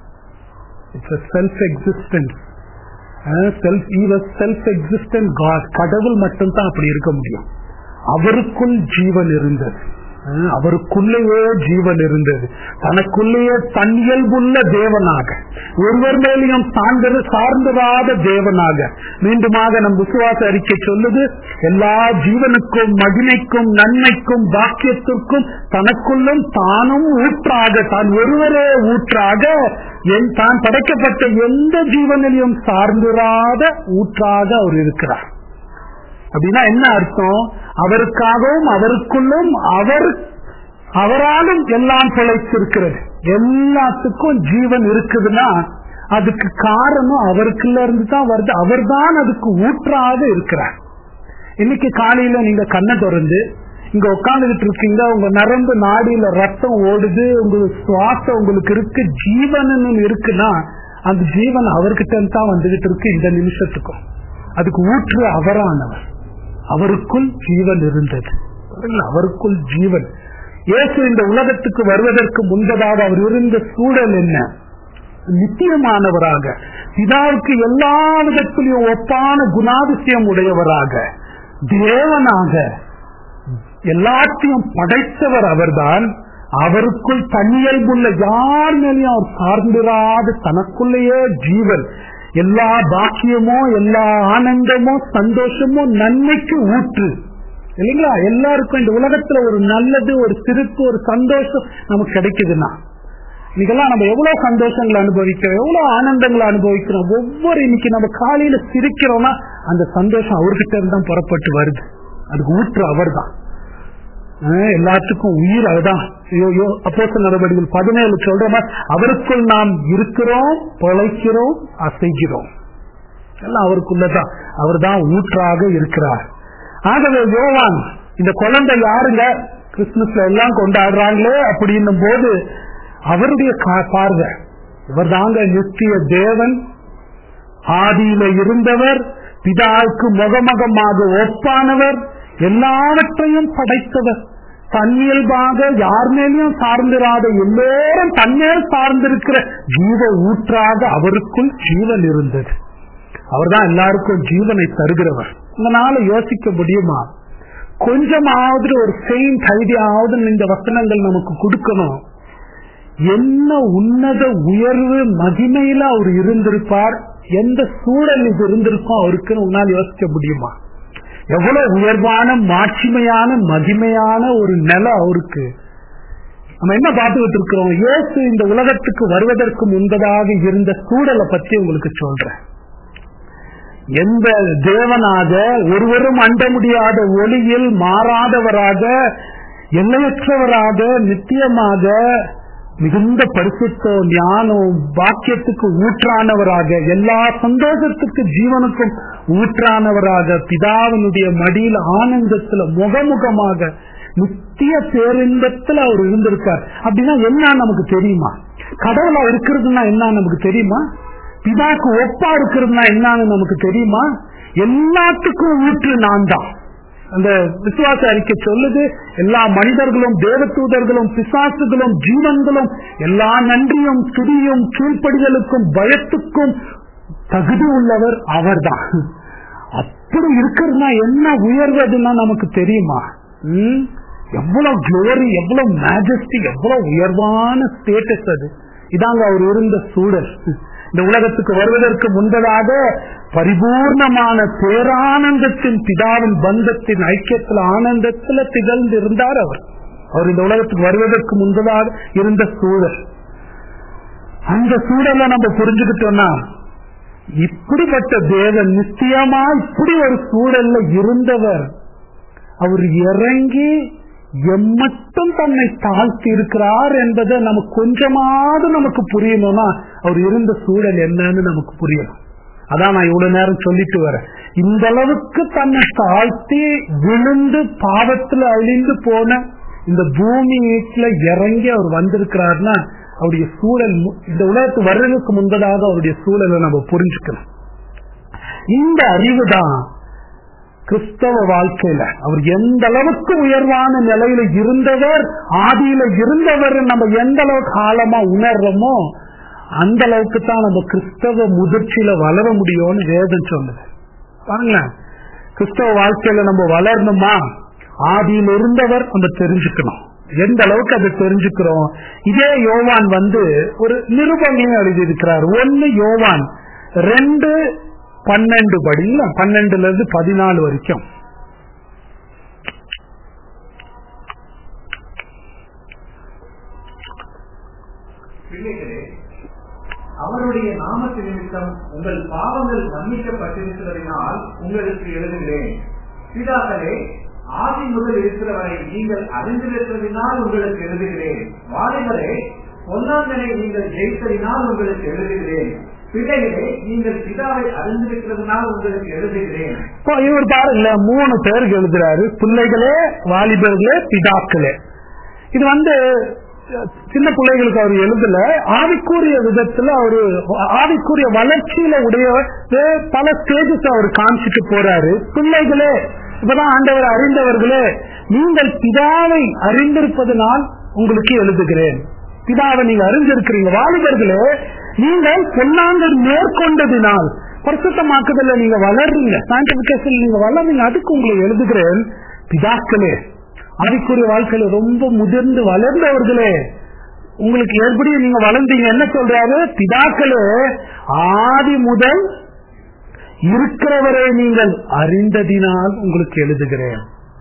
it's self existence self self existent God கடவுள் மட்டும்தான் அப்படி இருக்க முடியும் அவருக்குள் ஜீவன் இருந்தது அஹ் அவருக்குள்ளேயே ஜீவன் இருந்தது தனக்குள்ளேயே தன்னியல்புள்ள தேவனாக ஒருவர் மேலேயும் சார்ந்தது சார்ந்ததாத தேவனாக மீண்டுமாக நம் விசுவாச அறிக்கை சொல்லுது எல்லா ஜீவனுக்கும் மகிமைக்கும் நன்மைக்கும் பாக்கியத்திற்கும் தனக்குள்ளும் தானும் ஊற்றாக தான் ஒருவரே ஊற்றாக என் தான் படைக்கப்பட்ட எந்த ஜீவனிலையும் சார்ந்திராத ஊற்றாக அவர் இருக்கிறார் அப்படின்னா என்ன அர்த்தம் அவருக்காகவும் அவருக்குள்ளும் அவர் அவராலும் எல்லாம் பிழைச்சிருக்கிறது எல்லாத்துக்கும் ஜீவன் இருக்குதுன்னா அதுக்கு காரணம் அவருக்குள்ள இருந்து தான் வருது அவர்தான் அதுக்கு ஊற்றாக இருக்கிறார் இன்னைக்கு காலையில நீங்க கண்ணை திறந்து இங்க உட்காந்துகிட்டு இருக்கீங்க உங்க நரம்பு நாடியில ரத்தம் ஓடுது உங்களுக்கு சுவாசம் உங்களுக்கு இருக்கு ஜீவன் இருக்குன்னா அந்த ஜீவன் அவர்கிட்ட இருந்து தான் வந்துகிட்டு இருக்கு இந்த நிமிஷத்துக்கும் அதுக்கு ஊற்று அவரானவர் அவருக்குள் ஜீவன் இருந்தது பாருங்களா, அவருக்குள் ஜீவன் இயேசு இந்த உலகத்துக்கு வருவதற்கு முன்பதாக அவர் இருந்த சூழல் என்ன நித்தியமானவராக பிதாவுக்கு எல்லா விதத்திலையும் ஒப்பான குணாதிசயம் உடையவராக தேவனாக எல்லாத்தையும் படைத்தவர் அவர்தான் அவருக்குள் தன்னியல்புள்ள யார் மேலேயும் அவர் சார்ந்திராத தனக்குள்ளேயே ஜீவன் எல்லா பாக்கியமோ எல்லா ஆனந்தமோ சந்தோஷமோ நன்மைக்கு ஊற்று இல்லைங்களா எல்லாருக்கும் இந்த உலகத்துல ஒரு நல்லது ஒரு சிரிப்பு ஒரு சந்தோஷம் நமக்கு கிடைக்குதுன்னா இன்னைக்கெல்லாம் நம்ம எவ்வளவு சந்தோஷங்களை அனுபவிக்கிறோம் எவ்வளவு ஆனந்தங்களை அனுபவிக்கிறோம் ஒவ்வொரு இன்னைக்கு நம்ம காலையில சிரிக்கிறோம்னா அந்த சந்தோஷம் அவர்கிட்ட இருந்து தான் புறப்பட்டு வருது அதுக்கு ஊற்று அவர்தான் ஆஹ் எல்லாத்துக்கும் உயிர் அதுதான் அப்போச நடவடிக்கைகள் பதினேழு சொல்ற மாதிரி அவருக்குள் நாம் இருக்கிறோம் பிழைக்கிறோம் அசைகிறோம் எல்லாம் அவருக்குள்ளதான் அவர் தான் ஊற்றாக இருக்கிறார் ஆகவே யோவான் இந்த குழந்தை யாருங்க கிறிஸ்துமஸ்ல எல்லாம் கொண்டாடுறாங்களே அப்படின்னும் போது அவருடைய கா- பார்வை இவர் தாங்க நித்திய தேவன் ஆதியில இருந்தவர் பிதாவுக்கு முகமுகமாக ஒப்பானவர் எல்லாவற்றையும் படைத்தவர் தன்னியல்பாக யார் மேலேயும் சார்ந்திராத எல்லோரும் தன்மேல் சார்ந்திருக்கிற ஜீவ ஊற்றாக அவருக்குள் ஜீவன் இருந்தது அவர்தான் எல்லாருக்கும் ஜீவனை தருகிறவர் உங்களால யோசிக்க முடியுமா கொஞ்சமாவது ஒரு செயின்ட் ஐடியாவது இந்த வசனங்கள் நமக்கு கொடுக்கணும் என்ன உன்னத உயர்வு மகிமையில அவர் இருந்திருப்பார் எந்த சூழல் இது இருந்திருக்கோ அவருக்குன்னு உன்னால் யோசிக்க முடியுமா எவ்வளவு உயர்வான மாட்சிமையான மகிமையான ஒரு நிலை அவருக்கு நம்ம என்ன பார்த்துக்கிட்டு இருக்கிறோம் இயேசு இந்த உலகத்துக்கு வருவதற்கு முன்பதாக இருந்த சூழலை பற்றி உங்களுக்கு சொல்றேன் எந்த தேவனாக ஒருவரும் அண்ட முடியாத ஒளியில் மாறாதவராக எல்லையற்றவராக நித்தியமாக மிகுந்த பரிசுத்தம் ஞானம் பாக்கியத்துக்கு ஊற்றானவராக எல்லா சந்தோஷத்துக்கு ஜீவனுக்கும் ஊற்றானவராக பிதாவினுடைய மடியில் ஆனந்தத்துல முகமுகமாக நித்திய பேரின்பத்துல அவர் இருந்திருக்கார் அப்படின்னா என்ன நமக்கு தெரியுமா கடவுளா இருக்கிறதுனா என்ன நமக்கு தெரியுமா பிதாக்கு ஒப்பா இருக்கிறதுனா என்னன்னு நமக்கு தெரியுமா எல்லாத்துக்கும் ஊற்று நான் தான் அந்த விசுவாச அறிக்கை சொல்லுது எல்லா மனிதர்களும் தேவதூதர்களும் பிசாசுகளும் ஜீவன்களும் எல்லா நன்றியும் துதியும் கீழ்ப்படிதலுக்கும் பயத்துக்கும் தகுதி உள்ளவர் அவர்தான் அப்படி இருக்கிறதுனா என்ன உயர்வதுன்னா நமக்கு தெரியுமா ம்? எவ்வளவு குளோரி எவ்வளவு மேஜஸ்டி எவ்வளவு உயர்வான ஸ்டேட்டஸ் அது இதாங்க அவர் இருந்த சூழல் இந்த உலகத்துக்கு வருவதற்கு முன்பதாக பரிபூர்ணமான பேரானந்தத்தின் பிதாவின் பந்தத்தின் ஐக்கியத்தில் ஆனந்தத்துல திகழ்ந்து இருந்தார் அவர் அவர் இந்த உலகத்துக்கு வருவதற்கு முன்பதாக இருந்த சூழல் அந்த சூழலை நம்ம புரிஞ்சுக்கிட்டோம்னா இப்படிப்பட்ட தேவன் நிச்சயமா இப்படி ஒரு சூழல்ல இருந்தவர் அவர் இறங்கி எம்மட்டும் தன்னை தாழ்த்தி இருக்கிறார் என்பதை நமக்கு கொஞ்சமாவது நமக்கு புரியணும்னா அவர் இருந்த சூழல் என்னன்னு நமக்கு புரியணும் அதான் நான் இவ்வளவு நேரம் சொல்லிட்டு வரேன் இந்த அளவுக்கு தன்னை தாழ்த்தி விழுந்து பாவத்துல அழிந்து போன இந்த பூமி வீட்டுல இறங்கி அவர் வந்திருக்கிறார்னா அவருடைய சூழல் மு- இந்த உலகத்து வர்றதுக்கு முன்பதாக அவருடைய சூழலை நம்ம புரிஞ்சுக்கணும் இந்த அறிவு தான் கிறிஸ்தவ வாழ்க்கையில அவர் எந்த அளவுக்கு உயர்வான நிலையில இருந்தவர் ஆதியில இருந்தவர் நம்ம எந்த அளவுக்கு ஆழமா உணர்றோமோ அந்த அளவுக்கு தான் நம்ம கிறிஸ்தவ முதிர்ச்சியில வளர முடியும்னு வேதம் சொல்லுது பாருங்களேன் கிறிஸ்தவ வாழ்க்கையில நம்ம வளரணுமா ஆதியில் இருந்தவர் நம்ம தெரிஞ்சுக்கணும் எந்த அளவுக்கு அதை தெரிஞ்சுக்கிறோம் இதே யோவான் வந்து ஒரு நிருபங்களையும் எழுதியிருக்கிறார் ஒன்னு யோவான் ரெண்டு பன்னெண்டு படி இல்ல பன்னெண்டுல இருந்து பதினாலு வரைக்கும் பிள்ளைகளே அவருடைய நாமத்து நிமித்தம் உங்கள் பாவங்கள் மன்னிக்கப்பட்டிருக்கிறதினால் உங்களுக்கு எழுதுகிறேன் பிதாக்களே ஆதி முதல் இருக்கிறவரை நீங்கள் அறிந்திருக்கிறதினால் உங்களுக்கு எழுதுகிறேன் வாலிபரே பொன்னாங்கனை நீங்கள் ஜெயித்ததினால் உங்களுக்கு எழுதுகிறேன் பிள்ளைகளே நீங்கள் பிதாவை அறிந்திருக்கிறதுனால் உங்களுக்கு எழுதுகிறேன் இப்போ இவர் பாருங்கள மூணு பேருக்கு எழுதுறாரு பிள்ளைகளே வாலிபர்களே பிதாக்களே இது வந்து அஹ், சின்ன பிள்ளைகளுக்கு அவர் எழுதல ஆவிக்குரிய விதத்துல அவரு ஆவிக்குரிய வளர்ச்சியில உடைய வே- பல ஸ்டேஜஸ் அவர் காமிச்சிட்டு போறாரு பிள்ளைகளே இப்பதான் ஆண்டவர் அறிந்தவர்களே நீங்கள் பிதாவை அறிந்திருப்பதனால் உங்களுக்கு எழுதுகிறேன் பிதாவை நீங்க அறிஞ்சிருக்கிறீங்க வாலிபர்களே நீங்கள் பொன்னாங்கர் மேற்கொண்டதினால் பரிசுத்தமாக்குதல்ல நீங்க வளர்றீங்க சான்டிபிகேஷன் நீங்க வளர்றீங்க அதுக்கு உங்களை எழுதுகிறேன் பிதாக்களே ஆவிக்குரிய வாழ்க்கையில ரொம்ப முதிர்ந்து வளர்ந்தவர்களே உங்களுக்கு எப்படி நீங்க வளர்ந்தீங்க என்ன சொல்றாரு பிதாக்களே ஆதி முதல் இருக்கிறவரை நீங்கள் அறிந்ததினால் உங்களுக்கு எழுதுகிறேன்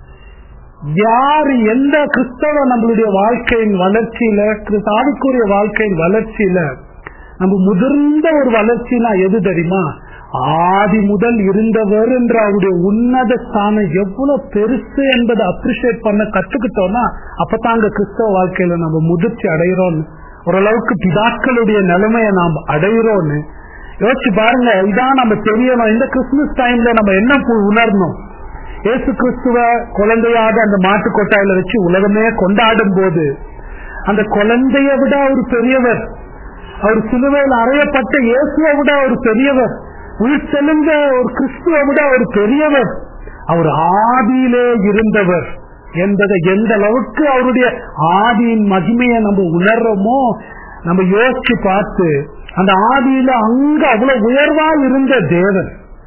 யார் எந்த கிறிஸ்தவ நம்மளுடைய வாழ்க்கையின் வளர்ச்சியில கிறிஸ்த- ஆவிக்குரிய வாழ்க்கையின் வளர்ச்சியில நம்ம முதிர்ந்த ஒரு வளர்ச்சினா எது தெரியுமா ஆதி முதல் இருந்தவர் என்ற அவருடைய உன்னத ஸ்தானம் எவ்வளவு பெருசு என்பதை அப்ரிஷியேட் பண்ண கத்துக்கிட்டோம்னா அப்பதாங்க கிறிஸ்தவ வாழ்க்கையில நம்ம முதிர்ச்சி அடைகிறோம்னு ஓரளவுக்கு பிதாக்களுடைய நிலைமையை நாம் அடைகிறோம்னு யோசிச்சு பாருங்க இதான் நம்ம தெரியணும் இந்த கிறிஸ்துமஸ் டைம்ல நம்ம என்ன பு- உணரணும் இயேசு கிறிஸ்துவ குழந்தையாக அந்த மாட்டு கொட்டாயில வச்சு உலகமே கொண்டாடும் போது அந்த குழந்தைய விட அவர் பெரியவர் அவர் சிலுவையில் அறையப்பட்ட இயேசுவை விட அவர் பெரியவர் உயிர் தெளிந்த ஒரு கிறிஸ்துவை விட அவர் பெரியவர் அவர் ஆதியிலே இருந்தவர் என்பதை எந்த அளவுக்கு அவருடைய ஆதியின் மகிமையை நம்ம உணர்றோமோ நம்ம யோசிச்சு பார்த்து அந்த ஆதியில அங்க அவ்வளவு உயர்வா இருந்த தேவன்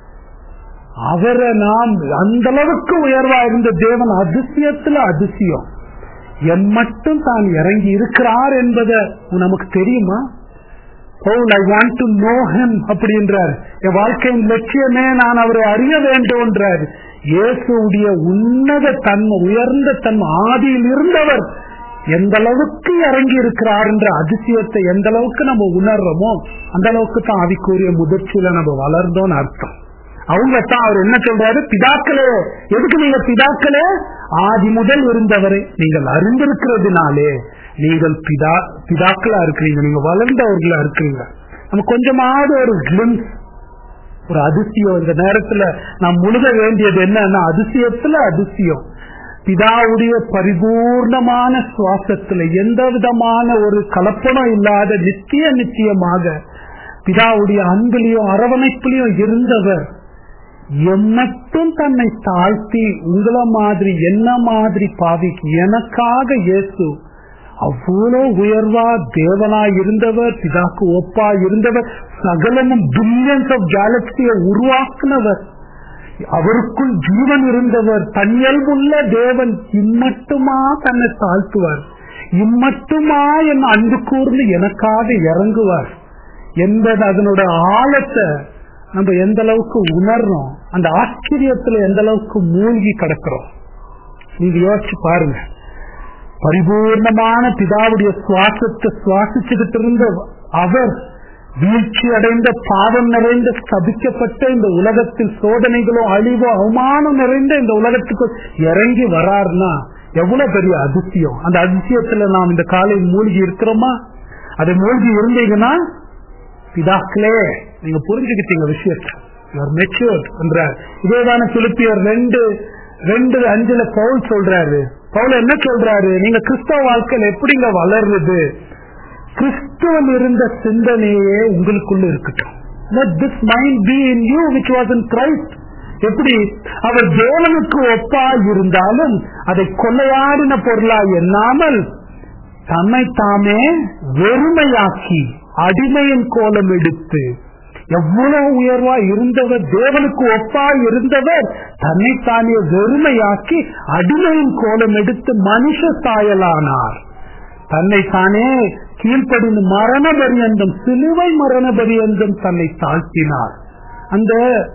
அவரை நாம் அந்த அளவுக்கு உயர்வா இருந்த தேவன் அதிசயத்துல அதிசயம் என் மட்டும் தான் இறங்கி இருக்கிறார் என்பதை நமக்கு தெரியுமா Paul I want to know him அப்படின்றார் என் வாழ்க்கையின் லட்சியமே நான் அவரை அறிய வேண்டும்ன்றார் இயேசுடைய உன்னத தன்மை உயர்ந்த தன்மை ஆதியில் இருந்தவர் எந்த அளவுக்கு இறங்கி இருக்கிறார் என்ற அதிசயத்தை எந்த அளவுக்கு நம்ம உணர்றோமோ அந்த அளவுக்கு தான் ஆவிக்குரிய முதிர்ச்சியில நம்ம வளர்ந்தோம்னு அர்த்தம் அவங்க தான் அவர் என்ன சொல்றாரு பிதாக்களே எதுக்கு நீங்க பிதாக்களே ஆதி முதல் இருந்தவரை நீங்கள் அறிந்திருக்கிறதுனாலே நீங்கள் பிதா பிதாக்களா இருக்கிறீங்க நீங்க வளர்ந்தவர்களா இருக்கிறீங்க நம்ம கொஞ்சமாவது ஒரு கிளிம்ஸ் ஒரு அதிசயம் இந்த நேரத்துல நாம் முழுக வேண்டியது என்னன்னா அதிசயத்துல அதிசயம் பிதாவுடைய பரிபூர்ணமான சுவாசத்துல எந்த விதமான ஒரு கலப்படம் இல்லாத நித்திய நிச்சயமாக பிதாவுடைய அன்பிலையும் அரவணைப்பிலையும் இருந்தவர் எம்மட்டும் தன்னை தாழ்த்தி உங்களை மாதிரி என்ன மாதிரி பாவிக்கு எனக்காக இயேசு அவ்வளோ உயர்வா தேவனா இருந்தவர் பிதாக்கு ஒப்பா இருந்தவர் சகலமும் பில்லியன்ஸ் ஆஃப் கேலக்சியை உருவாக்குனவர் அவருக்குள் ஜீவன் இருந்தவர் தன்னியல்புள்ள தேவன் இம்மட்டுமா தன்னை தாழ்த்துவார் இம்மட்டுமா என் அன்பு கூர்ந்து எனக்காக இறங்குவார் என்பது அதனோட ஆழத்தை நம்ம எந்த அளவுக்கு உணர்றோம் அந்த ஆச்சரியத்துல எந்த அளவுக்கு மூழ்கி கிடக்கிறோம் நீங்க யோசிச்சு பாருங்க பரிபூர்ணமான பிதாவுடைய சுவாசத்தை சுவாசிச்சுக்கிட்டு இருந்த அவர் வீழ்ச்சி அடைந்த பாவம் நிறைந்த ஸ்தபிக்கப்பட்ட இந்த உலகத்தில் சோதனைகளோ அழிவோ அவமானம் நிறைந்த இந்த உலகத்துக்கு இறங்கி வராருன்னா எவ்வளவு பெரிய அதிசயம் அந்த அதிசயத்துல நாம் இந்த காலை மூழ்கி இருக்கிறோமா அதை மூழ்கி இருந்தீங்கன்னா பிதாக்களே நீங்க புரிஞ்சுக்கிட்டீங்க விஷயத்தை மெச்சூர்ட் என்றார் இதேதான பிலிப்பியர் ரெண்டு ரெண்டு அஞ்சுல பவுல் சொல்றாரு பவுல் என்ன சொல்றாரு நீங்க கிறிஸ்தவ வாழ்க்கையில் எப்படிங்க வளர்றது கிறிஸ்துவன் இருந்த சிந்தனையே உங்களுக்குள்ள இருக்கட்டும் Let this mind be in you which was in Christ. எப்படி அவர் தேவனுக்கு ஒப்பா இருந்தாலும் அதை கொள்ளையாடின பொருளா எண்ணாமல் தம்மை தாமே வெறுமையாக்கி அடிமையின் கோலம் எடுத்து எவ்வளவு உயர்வா இருந்தவர் தேவனுக்கு ஒப்பா இருந்தவர் தன்னைத்தானே வெறுமையாக்கி அடிமையின் கோலம் எடுத்து மனுஷ சாயலானார் தன்னை தானே கீழ்ப்படிந்து மரண பரியந்தம் சிலுவை மரண பரியந்தம் தன்னை தாழ்த்தினார் அந்த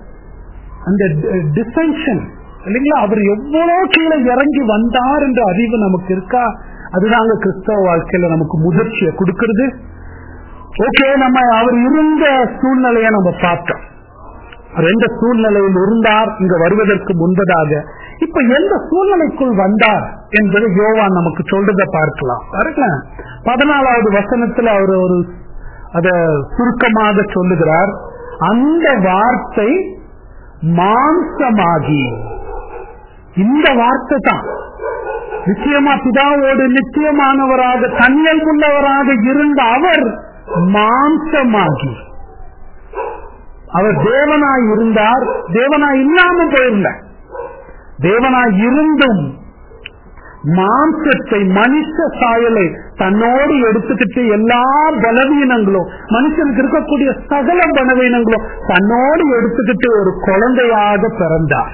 அந்த டிசென்ஷன் இல்லைங்களா அவர் எவ்வளவு கீழே இறங்கி வந்தார் என்ற அறிவு நமக்கு இருக்கா அதுதாங்க கிறிஸ்தவ வாழ்க்கையில நமக்கு முதிர்ச்சியை கொடுக்கிறது ஓகே நம்ம அவர் இருந்த சூழ்நிலையை நம்ம பார்த்தோம் அவர் எந்த சூழ்நிலையில் இருந்தார் இங்க வருவதற்கு முன்பதாக இப்ப எந்த சூழ்நிலைக்குள் வந்தார் என்பதை யோவான் நமக்கு சொல்றத பார்க்கலாம் பாருங்க பதினாலாவது வசனத்துல அவர் ஒரு அத சுருக்கமாக சொல்லுகிறார் அந்த வார்த்தை மாம்சமாகி இந்த வார்த்தை தான் நிச்சயமா பிதாவோடு நிச்சயமானவராக தன்னியல் உள்ளவராக இருந்த அவர் மாம்சமாகி அவர் தேவனாய் இருந்தார் தேவனாய் இல்லாம போயிருந்தார் தேவனாய் இருந்தும் மாம்சத்தை மனுஷ சாயலை தன்னோடு எடுத்துக்கிட்டு எல்லா பலவீனங்களும் மனுஷனுக்கு இருக்கக்கூடிய சகல பலவீனங்களும் தன்னோடு எடுத்துக்கிட்டு ஒரு குழந்தையாக பிறந்தார்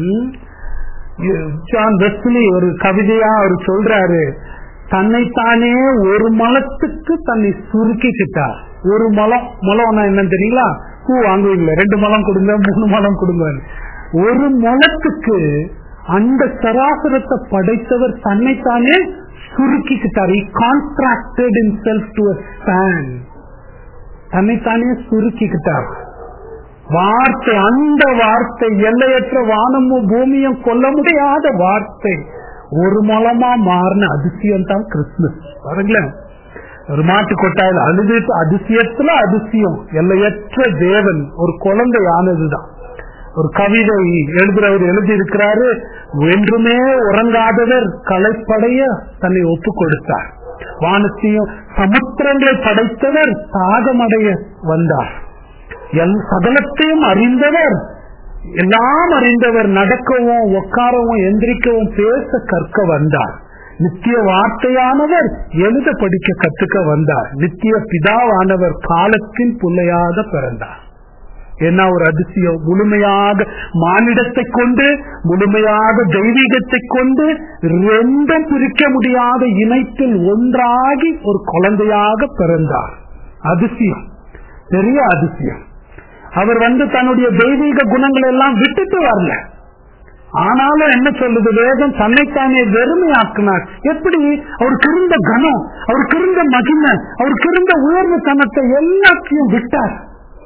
ஜான் வெஸ்லி ஒரு கவிதையா அவர் சொல்றாரு தன்னைத்தானே ஒரு மலத்துக்கு தன்னை சுருக்கிக்கிட்டார் ஒரு மலம் மலம்னா என்னன்னு தெரியல பூ வாங்குவீங்களா ரெண்டு மலம் கொடுங்க மூணு மலம் கொடுங்க ஒரு மலத்துக்கு அந்த சராசரத்தை படைத்தவர் தன்னைத்தானே சுருக்கிக்கிட்டார் contracted in self to span தன்னைத்தானே சுருக்கிக்கிட்டார் வார்த்தை அந்த வார்த்தை எல்லையற்ற வானமும் பூமியும் கொல்ல முடியாத வார்த்தை ஒரு மூலமா மாறின அதிசயம் தான் கிறிஸ்துமஸ் பாருங்களேன் ஒரு மாட்டு கொட்டாயில் அழுது அதிசயத்துல அதிசயம் எல்லையற்ற தேவன் ஒரு குழந்தை ஆனதுதான் ஒரு கவிதை எழுதுறவர் எழுதி இருக்கிறாரு என்றுமே உறங்காதவர் கலைப்படைய தன்னை ஒப்பு கொடுத்தார் வானத்தையும் சமுத்திரங்களை படைத்தவர் தாகமடைய வந்தார் எல் சகலத்தையும் அறிந்தவர் எல்லாம் அறிந்தவர் நடக்கவும் உட்காரவும் எந்திரிக்கவும் பேச கற்க வந்தார் நித்திய வார்த்தையானவர் எழுத படிக்க கத்துக்க வந்தார் நித்திய பிதாவானவர் காலத்தின் பிள்ளையாக பிறந்தார் என்ன ஒரு அதிசயம் முழுமையாக மானிடத்தை கொண்டு முழுமையாக தெய்வீகத்தை கொண்டு ரெண்டும் பிரிக்க முடியாத இணைப்பில் ஒன்றாகி ஒரு குழந்தையாக பிறந்தார் அதிசயம் பெரிய அதிசயம் அவர் வந்து தன்னுடைய தெய்வீக குணங்கள் எல்லாம் விட்டுட்டு வரல ஆனாலும் என்ன சொல்லுது வேதம் தன்னைத்தானே வெறுமையாக்கினார் எப்படி அவருக்கு இருந்த கனம் அவருக்கு இருந்த மகிமை அவருக்கு இருந்த உயர்வு தனத்தை எல்லாத்தையும் விட்டார்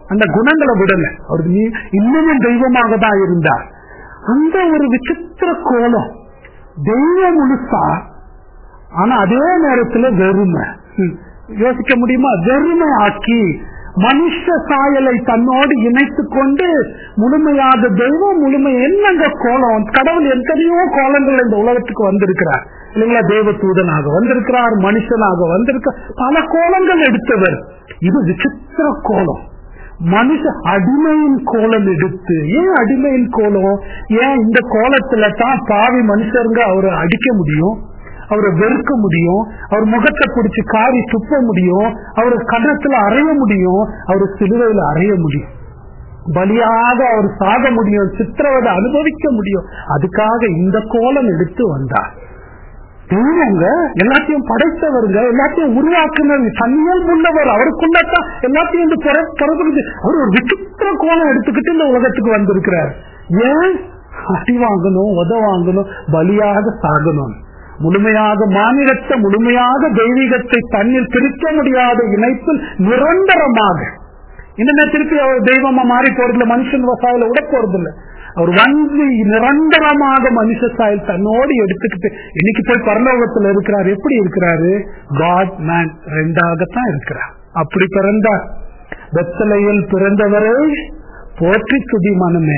அந்த குணங்களை விடல அவருக்கு நீ இன்னமும் தெய்வமாக தான் இருந்தார் அந்த ஒரு விசித்திர கோலம் தெய்வம் முழுசா ஆனா அதே நேரத்துல வெறுமை ம். யோசிக்க முடியுமா வெறுமை ஆக்கி மனுஷ சாயலை தன்னோடு இணைத்துக் கொண்டு முழுமையாக தெய்வம் முழுமை என்னங்க கோலம் கடவுள் எத்தனையோ கோலங்கள் இந்த உலகத்துக்கு வந்திருக்கிறார் இல்லைங்களா தேவ தூதனாக வந்திருக்கிறார் மனுஷனாக வந்திருக்க பல கோலங்கள் எடுத்தவர் இது விசித்திர கோலம் மனுஷ அடிமையின் கோலம் எடுத்து ஏன் அடிமையின் கோலம் ஏன் இந்த கோலத்துல தான் பாவி மனுஷருங்க அவரை அடிக்க முடியும் அவரை வெறுக்க முடியும் அவர் முகத்தை பிடிச்சு காரி துப்ப முடியும் அவர் கன்னத்துல அறைய முடியும் அவர் சிலுவையில அறைய முடியும் பலியாக அவர் சாக முடியும் சித்திரவதை அனுபவிக்க முடியும் அதுக்காக இந்த கோலம் எடுத்து வந்தார் தெய்வங்க எல்லாத்தையும் படைத்தவருங்க எல்லாத்தையும் உருவாக்குனர் தன்னியல் உள்ளவர் அவருக்குள்ளதான் எல்லாத்தையும் வந்து பிறகு அவர் ஒரு விசித்திர கோலம் எடுத்துக்கிட்டு இந்த உலகத்துக்கு வந்திருக்கிறார் ஏன் அடி வாங்கணும் உத வாங்கணும் பலியாக சாகணும் முழுமையாக மாநிலத்தை முழுமையாக தெய்வீகத்தை தண்ணீர் பிரிக்க முடியாத இணைப்பில் நிரந்தரமாக இன்னும் திருப்பி அவர் தெய்வமா மாறி போறதில்ல மனுஷன் வசாயில விட போறதில்ல அவர் வந்து நிரந்தரமாக மனுஷ சாயல் தன்னோடு எடுத்துக்கிட்டு இன்னைக்கு போய் பரலோகத்துல இருக்கிறார் எப்படி இருக்கிறாரு காட் மேன் ரெண்டாகத்தான் இருக்கிறார் அப்படி பிறந்தார் வெத்தலையில் பிறந்தவரை போற்றி துதி மனமே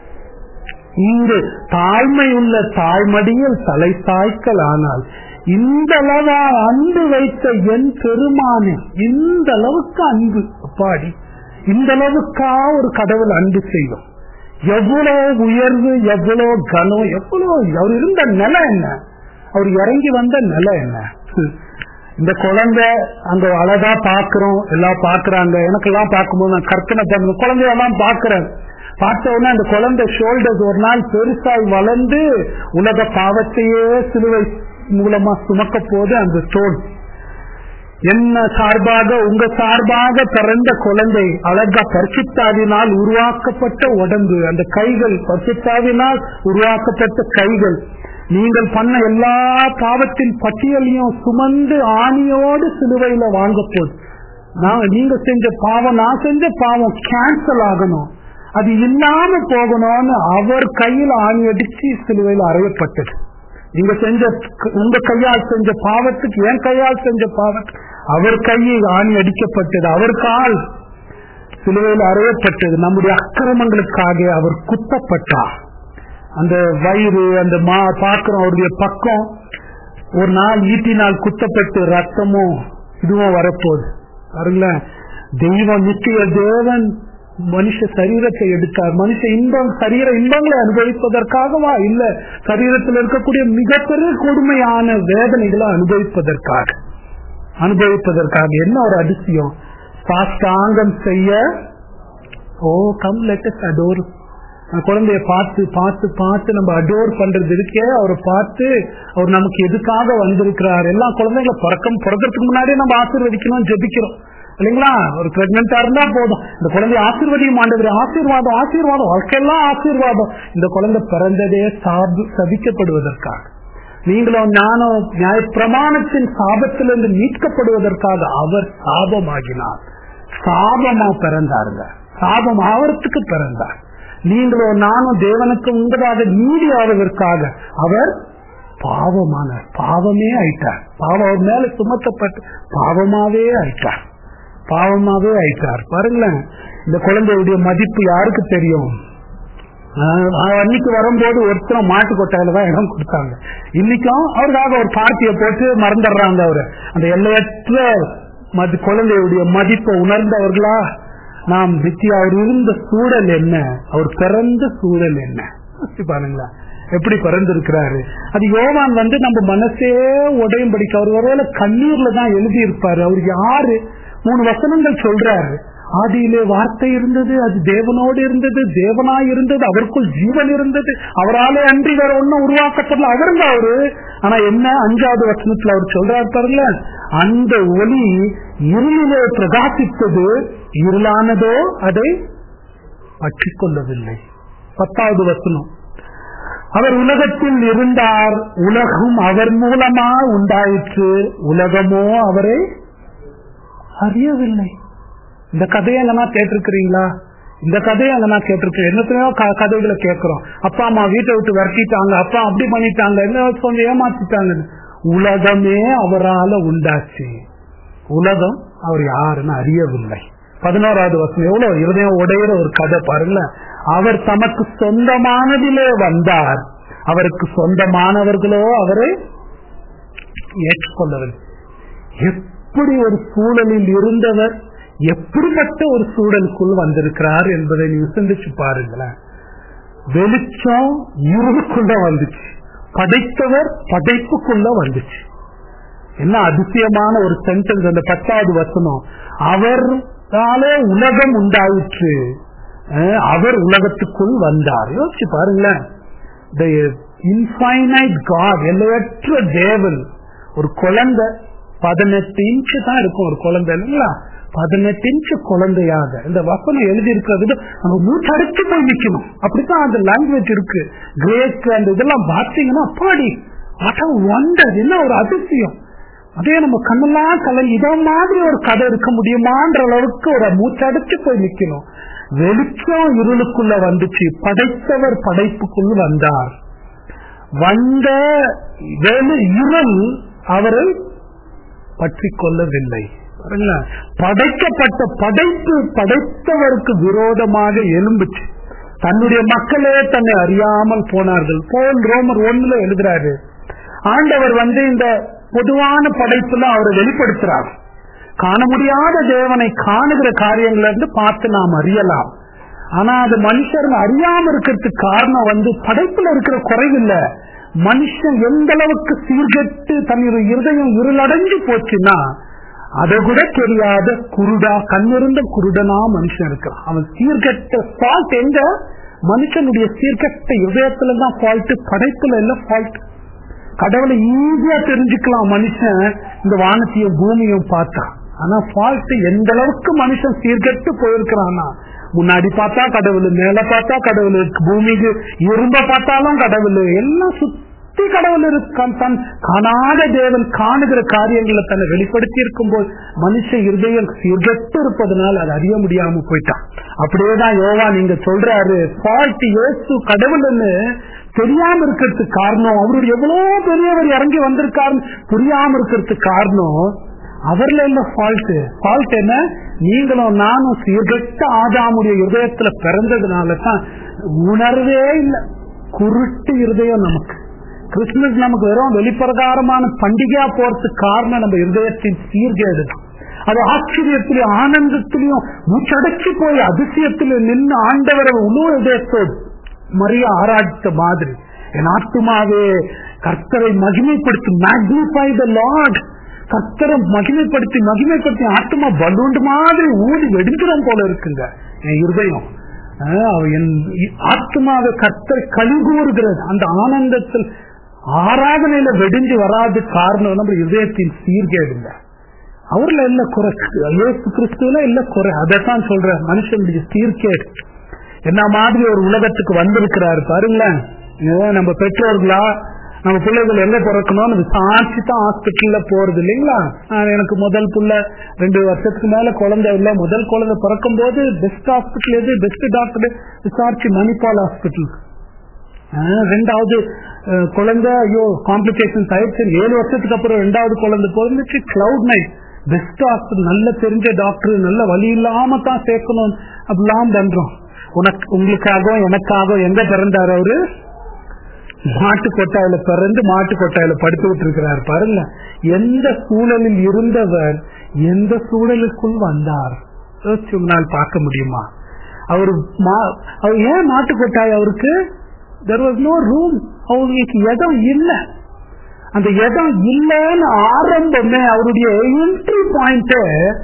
இங்கு தாழ்மையுள்ள தாய்மடியில் தலை சாய்க்கல் ஆனால் இந்த அளவா அன்பு வைத்த என் பெருமானே இந்த அளவுக்கு அன்பு அப்பாடி இந்த அளவுக்கா ஒரு கடவுள் அன்பு செய்வோம் எவ்வளவு உயர்வு எவ்வளவு கனம் எவ்வளவு அவர் இருந்த நிலை என்ன அவர் இறங்கி வந்த நிலை என்ன இந்த குழந்தை அங்க அழகா பாக்குறோம் எல்லாம் பாக்குறாங்க எனக்கு எல்லாம் பார்க்கும்போது நான் கற்பனை பண்ணுவேன் குழந்தையெல்லாம் பாக்குறேன் பார்த்த உடனே அந்த குழந்தை ஷோல்டர்ஸ் ஒரு நாள் பெருசாய் வளர்ந்து உலக பாவத்தையே சிலுவை மூலமா சுமக்க போது அந்த ஸ்டோன் என்ன சார்பாக உங்க சார்பாக பிறந்த குழந்தை அழகா பரிசுத்தாவினால் உருவாக்கப்பட்ட உடம்பு அந்த கைகள் பரிசுத்தாவினால் உருவாக்கப்பட்ட கைகள் நீங்கள் பண்ண எல்லா பாவத்தின் பட்டியலையும் சுமந்து ஆணியோடு சிலுவையில வாங்க போகுது நான் நீங்க செஞ்ச பாவம் நான் செஞ்ச பாவம் கேன்சல் ஆகணும் அது இல்லாம போகணும்னு அவர் கையில் ஆணி அடிச்சு சிலுவையில் அறையப்பட்டது நீங்க செஞ்ச உங்க கையால் செஞ்ச பாவத்துக்கு என் கையால் செஞ்ச பாவத்துக்கு அவர் கையில் ஆணி அடிக்கப்பட்டது அவர் கால் சிலுவையில் அறையப்பட்டது நம்முடைய அக்கிரமங்களுக்காக அவர் குத்தப்பட்டார் அந்த வயிறு அந்த மா பாக்குறோம் அவருடைய பக்கம் ஒரு நாள் ஈட்டினால் குத்தப்பட்டு ரத்தமும் இதுவும் வரப்போகுது பாருங்களேன் தெய்வம் நித்திய தேவன் மனுஷ சரீரத்தை எடுத்தார் மனுஷ இன்பம் சரீர இன்பங்களை அனுபவிப்பதற்காகவா இல்ல சரீரத்தில் இருக்கக்கூடிய மிகப்பெரிய கொடுமையான வேதனைகளை அனுபவிப்பதற்காக அனுபவிப்பதற்காக என்ன ஒரு அதிசயம் சாஷ்டாங்கம் செய்ய ஓ கம் லெட்டஸ் அடோர் குழந்தைய பார்த்து பார்த்து பார்த்து நம்ம அடோர் பண்றது இருக்கே அவரை பார்த்து அவர் நமக்கு எதுக்காக வந்திருக்கிறார் எல்லா குழந்தைங்களை பிறக்கம் பிறக்கிறதுக்கு முன்னாடியே நம்ம ஆசீர்வதிக்கணும் ஜெபிக்கிறோம் இல்லைங்களா ஒரு பிரெக்னெண்டா இருந்தா போதும் இந்த குழந்தை ஆசீர்வதியும் ஆண்டவர் ஆசீர்வாதம் ஆசீர்வாதம் வாழ்க்கையெல்லாம் ஆசீர்வாதம் இந்த குழந்தை பிறந்ததே சாபு சபிக்கப்படுவதற்காக நீங்களும் ஞானம் நியாய பிரமாணத்தின் சாபத்திலிருந்து மீட்கப்படுவதற்காக அவர் சாபமாகினார் சாபமா பிறந்தாருங்க சாபம் ஆவறதுக்கு பிறந்தார் நீங்களும் நானும் தேவனுக்கு உங்களாக நீதி ஆவதற்காக அவர் பாவமானார் பாவமே ஆயிட்டார் பாவம் அவர் மேல சுமத்தப்பட்டு பாவமாவே ஆயிட்டார் பாவமாவே ஆயிட்டார் பாருங்களேன் இந்த குழந்தையுடைய மதிப்பு யாருக்கு தெரியும் அன்னைக்கு வரும்போது ஒருத்தர் மாட்டு கொட்டையில தான் இடம் கொடுத்தாங்க இன்னைக்கும் அவருக்காக ஒரு பார்ட்டியை போட்டு மறந்துடுறாங்க அவரு அந்த எல்லையற்ற மதி குழந்தையுடைய மதிப்பை உணர்ந்தவர்களா நாம் வித்தியா அவர் இருந்த சூழல் என்ன அவர் பிறந்த சூழல் என்ன பாருங்களா எப்படி பிறந்திருக்கிறாரு அது யோவான் வந்து நம்ம மனசே உடையும் படிக்க அவர் ஒருவேளை கண்ணீர்ல தான் எழுதி இருப்பாரு அவர் யாரு மூணு வசனங்கள் சொல்றாரு ஆதியிலே வார்த்தை இருந்தது அது தேவனோடு இருந்தது தேவனாய் இருந்தது அவருக்குள் ஜீவன் இருந்தது அவராலே அன்றி வேற ஒன்னும் உருவாக்கப்படல அவருங்க அவரு ஆனா என்ன அஞ்சாவது வசனத்துல அவர் சொல்றாரு பாருங்க அந்த ஒளி இருளிலே பிரகாசித்தது இருளானதோ அதை பற்றிக்கொள்ளவில்லை பத்தாவது வசனம் அவர் உலகத்தில் இருந்தார் உலகம் அவர் மூலமா உண்டாயிற்று உலகமோ அவரை அறியவில்லை இந்த கதையை எங்கன்னா கேட்டிருக்கிறீங்களா இந்த கதையை எங்கன்னா கேட்டிருக்கேன் என்னத்தையோ க- கதைகளை கேட்கிறோம் அப்பா அம்மா வீட்டை விட்டு விரட்டிட்டாங்க அப்பா அப்படி பண்ணிட்டாங்க என்ன கொஞ்சம் ஏமாத்திட்டாங்க உலகமே அவரால உண்டாச்சு உலகம் அவர் யாருன்னு அறியவில்லை பதினோராவது வருஷம் எவ்வளவு இருதயம் உடையிற ஒரு கதை பாருங்களேன் அவர் தமக்கு சொந்தமானதிலே வந்தார் அவருக்கு சொந்தமானவர்களோ அவரை ஏற்றுக்கொள்ளவில்லை எப்படி ஒரு சூழலில் இருந்தவர் எப்படிப்பட்ட ஒரு சூழலுக்குள் வந்திருக்கிறார் என்பதை நீ சிந்திச்சு பாருங்களேன் வெளிச்சம் இருளுக்குள்ள வந்துச்சு படைத்தவர் படைப்புக்குள்ள வந்துச்சு என்ன அதிசயமான ஒரு சென்டென்ஸ் அந்த பத்தாவது வசனம் அவராலே உலகம் உண்டாயிற்று அஹ் அவர் உலகத்துக்குள் வந்தார் யோசிச்சு பாருங்களேன் the infinite God எல்லையற்ற தேவன் ஒரு குழந்தை பதினெட்டு இன்ச்சு தான் இருக்கும் ஒரு குழந்தை இல்லைங்களா பதினெட்டு இன்ச்சு குழந்தையாக இந்த வசனம் எழுதி இருக்கிறது நம்ம மூச்சடைச்சு போய் நிக்கணும் அப்படித்தான் அந்த லாங்குவேஜ் இருக்கு கிரேக் அந்த இதெல்லாம் பார்த்தீங்கன்னா அப்பாடி வண்டர் என்ன ஒரு அதிசயம் அதே நம்ம கண்ணெல்லாம் கலல் இத மாதிரி ஒரு கதை இருக்க முடியுமான்ற அளவுக்கு ஒரு மூச்சடைச்சு போய் நிக்கணும் வெளிச்சம் இருளுக்குள்ள வந்துச்சு படைத்தவர் படைப்புக்குள் வந்தார் வந்த வெளி இருள் அவரை பற்றி கொள்ளவில்லை பாருங்களேன். படைக்கப்பட்ட படைப்பு படைத்தவருக்கு விரோதமாக எழும்புச்சு தன்னுடைய மக்களே தன்னை அறியாமல் போனார்கள் போல் ரோமர் ஒண்ணுல எழுதுறாரு ஆண்டவர் வந்து இந்த பொதுவான படைப்புல அவரை வெளிப்படுத்துறார் காண முடியாத தேவனை காணுகிற காரியங்கள்ல இருந்து பார்த்து நாம் அறியலாம் ஆனா அது மனுஷர்கள் அறியாம இருக்கிறதுக்கு காரணம் வந்து படைப்புல இருக்கிற குறைவில்ல மனுஷன் எந்த அளவுக்கு சீர்கெட்டு தன்னுடைய இருதயம் இருளடைஞ்சு போச்சுன்னா அதை கூட தெரியாத குருடா கண்ணிருந்த குருடனா மனுஷன் இருக்கிறான் அவன் சீர்கெட்ட ஃபால்ட் எங்க மனுஷனுடைய சீர்கெட்ட இதயத்துல தான் ஃபால்ட் படைப்புல இல்ல ஃபால்ட் கடவுளை ஈஸியா தெரிஞ்சுக்கலாம் மனுஷன் இந்த வானத்தையும் பூமியும் பார்த்தா ஆனா ஃபால்ட் எந்த அளவுக்கு மனுஷன் சீர்கெட்டு போயிருக்கிறான்னா முன்னாடி பார்த்தா கடவுள் மேல பார்த்தா கடவுள் பூமிக்கு இரும்ப பார்த்தாலும் கடவுள் எல்லாம் சுத்தி கடவுள் இருக்கான் தன் காணாத தேவன் காணுகிற காரியங்களை தன்னை வெளிப்படுத்தி இருக்கும்போது மனுஷ இருதயம் சீர்கெட்டு இருப்பதனால் அதை அறிய முடியாம போயிட்டான் அப்படியேதான் யோவா நீங்க சொல்றாரு ஃபால்ட் இயேசு கடவுள்னு தெரியாம இருக்கிறதுக்கு காரணம் அவருடைய எவ்வளவு பெரியவர் இறங்கி வந்திருக்காரு புரியாம இருக்கிறதுக்கு காரணம் அவர்ல இல்ல ஃபால்ட் ஃபால்ட் என்ன நீங்களும் நானும் சீர்கெட்ட ஆதாமுடைய இருதயத்துல பிறந்ததுனால தான் உணர்வே இல்லை குருட்டு இருதயம் நமக்கு கிறிஸ்துமஸ் நமக்கு வெறும் வெளிப்பிரகாரமான பண்டிகையா போறதுக்கு காரணம் நம்ம இருதயத்தின் சீர்கேடு தான் அது ஆச்சரியத்திலையும் ஆனந்தத்திலையும் மூச்சடைச்சு போய் அதிசயத்திலும் நின்று ஆண்டவரை உணவு இதயத்தோடு மரியா ஆராய்த்த மாதிரி என் ஆத்துமாவே கர்த்தரை மகிமைப்படுத்தி மேக்னிஃபை த லார்ட் கர்த்தரை மகிமைப்படுத்தி மகிமைப்படுத்தி ஆத்மா பலூண்டு மாதிரி ஊதி வெடிஞ்சிடும் போல இருக்குங்க என் இருதயம் ஆஹ் அவ என் ஆத்மாவை கர்த்தரை கழிகூறுகிறது அந்த ஆனந்தத்தில் ஆராதனையில வெடிஞ்சு வராது காரணம் நம்ம இதயத்தின் சீர்கேடுங்க அவர்ல இல்ல குறை இயேசு கிறிஸ்துவல இல்ல குறை அதைத்தான் சொல்ற மனுஷனுடைய சீர்கேடு என்ன மாதிரி ஒரு உலகத்துக்கு வந்திருக்கிறாரு பாருங்களேன் ஏன் நம்ம பெற்றோர்களா நம்ம பிள்ளைகள் எங்க பிறக்கணும்னு விசாரிச்சு தான் ஹாஸ்பிட்டல்ல போறது இல்லைங்களா நான் எனக்கு முதல் புள்ள ரெண்டு வருஷத்துக்கு மேல குழந்தை இல்ல முதல் குழந்தை பிறக்கும் போது பெஸ்ட் ஹாஸ்பிட்டல் எது பெஸ்ட் டாக்டர் விசாரிச்சு மணிப்பால் ஹாஸ்பிட்டல் ரெண்டாவது அஹ், குழந்தை ஐயோ காம்ப்ளிகேஷன் ஆயிடுச்சு ஏழு வருஷத்துக்கு அப்புறம் ரெண்டாவது குழந்தை பிறந்துச்சு கிளவுட் நைட் பெஸ்ட் ஹாஸ்பிட்டல் நல்ல தெரிஞ்ச டாக்டர் நல்ல வழி இல்லாம தான் சேர்க்கணும் அப்படிலாம் பண்றோம் உனக்கு உங்களுக்காக எனக்காக எங்க பிறந்தாரு அவரு மாட்டு கொட்டாயில பிறந்து மாட்டு கொட்டாயில படுத்துக்கிட்டு இருக்கிறார் பாருங்க எந்த சூழலில் இருந்தவர் எந்த சூழலுக்குள் வந்தார் யோசிச்சு உங்களால் பார்க்க முடியுமா அவர் மா- அவர் ஏன் மாட்டு கொட்டாய் அவருக்கு தெர் வாஸ் நோ ரூம் அவங்களுக்கு இடம் இல்லை அந்த இடம் இல்லைன்னு ஆரம்பமே அவருடைய என்ட்ரி பாயிண்ட்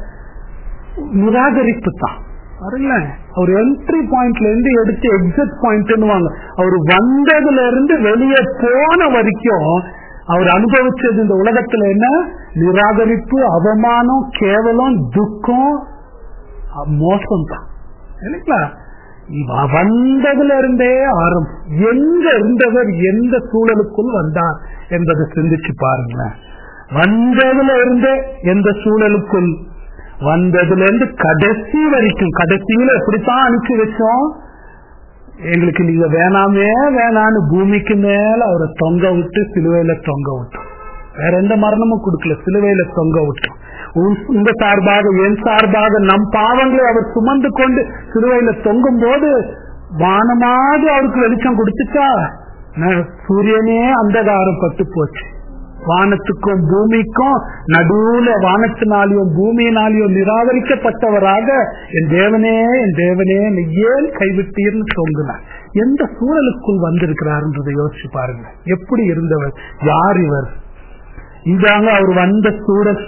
நிராகரிப்பு தான் பாருங்களேன் அவர் என்ட்ரி பாயிண்ட்ல இருந்து எடுத்து எக்ஸிட் பாயிண்ட்னுவாங்க அவர் வந்ததுல இருந்து வெளியே போன வரைக்கும் அவர் அனுபவிச்சது இந்த உலகத்துல என்ன நிராகரிப்பு அவமானம் கேவலம் துக்கம் அஹ், மோசம் தான் இல்லைங்களா இவ வந்ததுல இருந்தே ஆரம்பம் எங்க இருந்தவர் எந்த சூழலுக்குள் வந்தார் என்பதை சிந்திச்சு பாருங்களேன் வந்ததுல இருந்தே எந்த சூழலுக்குள் வந்ததுல இருந்து கடைசி வரைக்கும் கடைசியில எப்படித்தான் அனுப்பி வச்சோம் எங்களுக்கு நீங்க வேணாமே வேணான்னு பூமிக்கு மேல அவரை தொங்க விட்டு சிலுவையில தொங்க விட்டோம் வேற எந்த மரணமும் கொடுக்கல சிலுவையில தொங்க விட்டோம் உன்- உங்க சார்பாக என் சார்பாக நம் பாவங்களை அவர் சுமந்து கொண்டு சிலுவையில தொங்கும் போது வானமாவது அவருக்கு வெளிச்சம் கொடுத்துட்டா ந- சூரியனே அந்தகாரம் பட்டு போச்சு வானத்துக்கும் பூமிக்கும் நடுவுல வானத்தினாலையும் பூமியினாலையும் நிராகரிக்கப்பட்டவராக என் தேவனே என் தேவனே நீ ஏன் கைவிட்டீர்னு தொங்குனார் எந்த சூழலுக்குள் வந்திருக்கிறார்ன்றதை யோசிச்சு பாருங்க எப்படி இருந்தவர் யார் இவர் இதாங்க அவர் வந்த சூழல்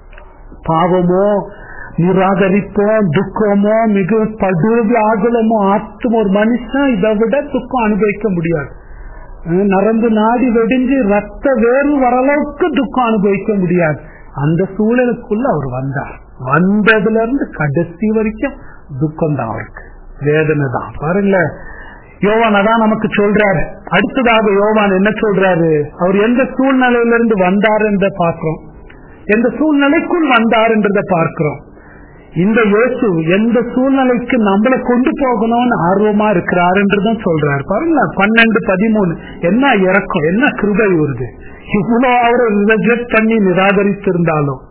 பாவமோ நிராகரிப்போ துக்கமோ மிக படுவியாகுலமோ ஆத்தும் ஒரு மனுஷன் இதை விட துக்கம் அனுபவிக்க முடியாது அஹ் நரம்பு நாடி வெடிஞ்சு ரத்த வேர்வு வர அளவுக்கு துக்கம் அனுபவிக்க முடியாது அந்த சூழலுக்குள்ள அவர் வந்தார் வந்ததுல இருந்து கடைசி வரைக்கும் துக்கம் தான் அவருக்கு வேதனை தான் பாருங்கள யோவான் அதான் நமக்கு சொல்றாரு அடுத்ததாக யோவான் என்ன சொல்றாரு அவர் எந்த சூழ்நிலையில இருந்து வந்தார் என்ற பார்க்கிறோம் எந்த சூழ்நிலைக்குள் வந்தார் என்றதை பார்க்கிறோம் இந்த இயேசு எந்த சூழ்நிலைக்கு நம்மளை கொண்டு போகணும்னு ஆர்வமா இருக்கிறார் என்றுதான் சொல்றாரு பாருங்க பன்னெண்டு பதிமூணு என்ன இறக்கம் என்ன கிருபை வருது இவ்வளவு அவரை ரிஜெக்ட் பண்ணி நிராகரித்திருந்தாலும்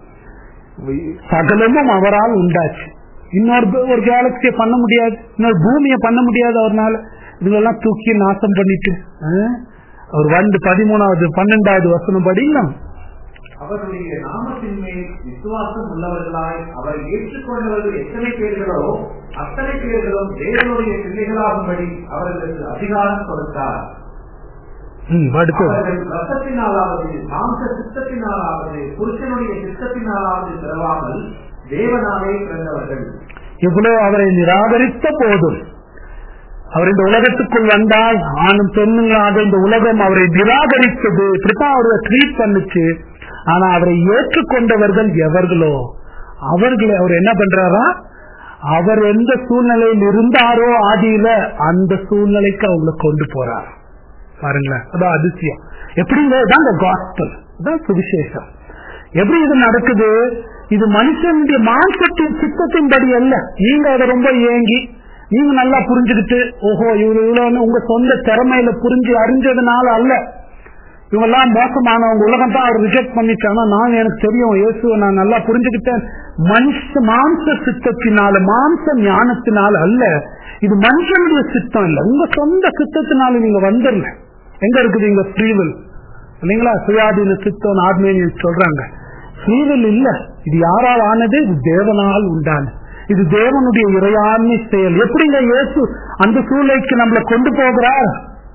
சகலமும் அவரால் உண்டாச்சு இன்னொரு ஒரு கேலக்சியை பண்ண முடியாது இன்னொரு பூமியை பண்ண முடியாது அவர்னால இதுலெல்லாம் தூக்கி நாசம் பண்ணிட்டு அஹ், அவர் வந்து பதிமூணாவது பன்னெண்டாவது வசனம் படிக்கலாம் அவருடைய நாமத்தின் மேல் விசுவாசம் உள்ளவர்களாய் அவரை ஏற்றுக்கொண்டவர்கள் எத்தனை பேர்களோ அத்தனை பேர்களும் தேவனுடைய பிள்ளைகளாகும்படி அவர்களுக்கு அதிகாரம் கொடுத்தார் ம், அடுத்து அவர்கள் ரத்தத்தினாலாவது மாம்ச சித்தத்தினாலாவது புருஷனுடைய சித்தத்தினாலாவது பிறவாமல் தேவனாலே பிறந்தவர்கள் இவ்வளவு அவரை நிராகரித்த போதும் அவர் இந்த உலகத்துக்குள் வந்தால் ஆணும் பெண்ணுங்களாக இந்த உலகம் அவரை நிராகரித்தது இப்படித்தான் அவரை ட்ரீட் பண்ணுச்சு ஆனா அவரை ஏற்றுக்கொண்டவர்கள் எவர்களோ அவர்களை அவர் என்ன பண்றாரா அவர் எந்த சூழ்நிலையில் இருந்தாரோ ஆதியில அந்த சூழ்நிலைக்கு அவங்களை கொண்டு போறார் பாருங்களேன் அதான் அதிசயம் எப்படிங்க இதான் காஸ்பல் இதான் சுவிசேஷம் எப்படி இது நடக்குது இது மனுஷனுடைய மாம்சத்தின் சித்தத்தின்படி அல்ல நீங்க அதை ரொம்ப ஏங்கி நீங்க நல்லா புரிஞ்சுக்கிட்டு ஓஹோ இவரு இவ்வளவு உங்க சொந்த திறமையில புரிஞ்சு அறிஞ்சதுனால அல்ல இவங்கெல்லாம் மோசமானவங்க உலகம் தான் அவர் ரிஜெக்ட் பண்ணிட்டானா நான் எனக்கு தெரியும் இயேசுவை நான் நல்லா புரிஞ்சுக்கிட்டேன் மனுஷ மாம்ச சித்தத்தினால மாம்ச ஞானத்தினால அல்ல இது மனுஷனுடைய சித்தம் இல்ல உங்க சொந்த சித்தத்தினால நீங்க வந்துடல எங்க இருக்குது இங்க ஃப்ரீவில் இல்லைங்களா சுயாதீன சித்தம் ஆத்மீனியன் சொல்றாங்க ஃப்ரீவில் இல்ல இது யாரால் ஆனது இது தேவனால் உண்டானது இது தேவனுடைய இறையாண்மை செயல் எப்படிங்க இயேசு அந்த சூழ்நிலைக்கு நம்மளை கொண்டு போகிறார்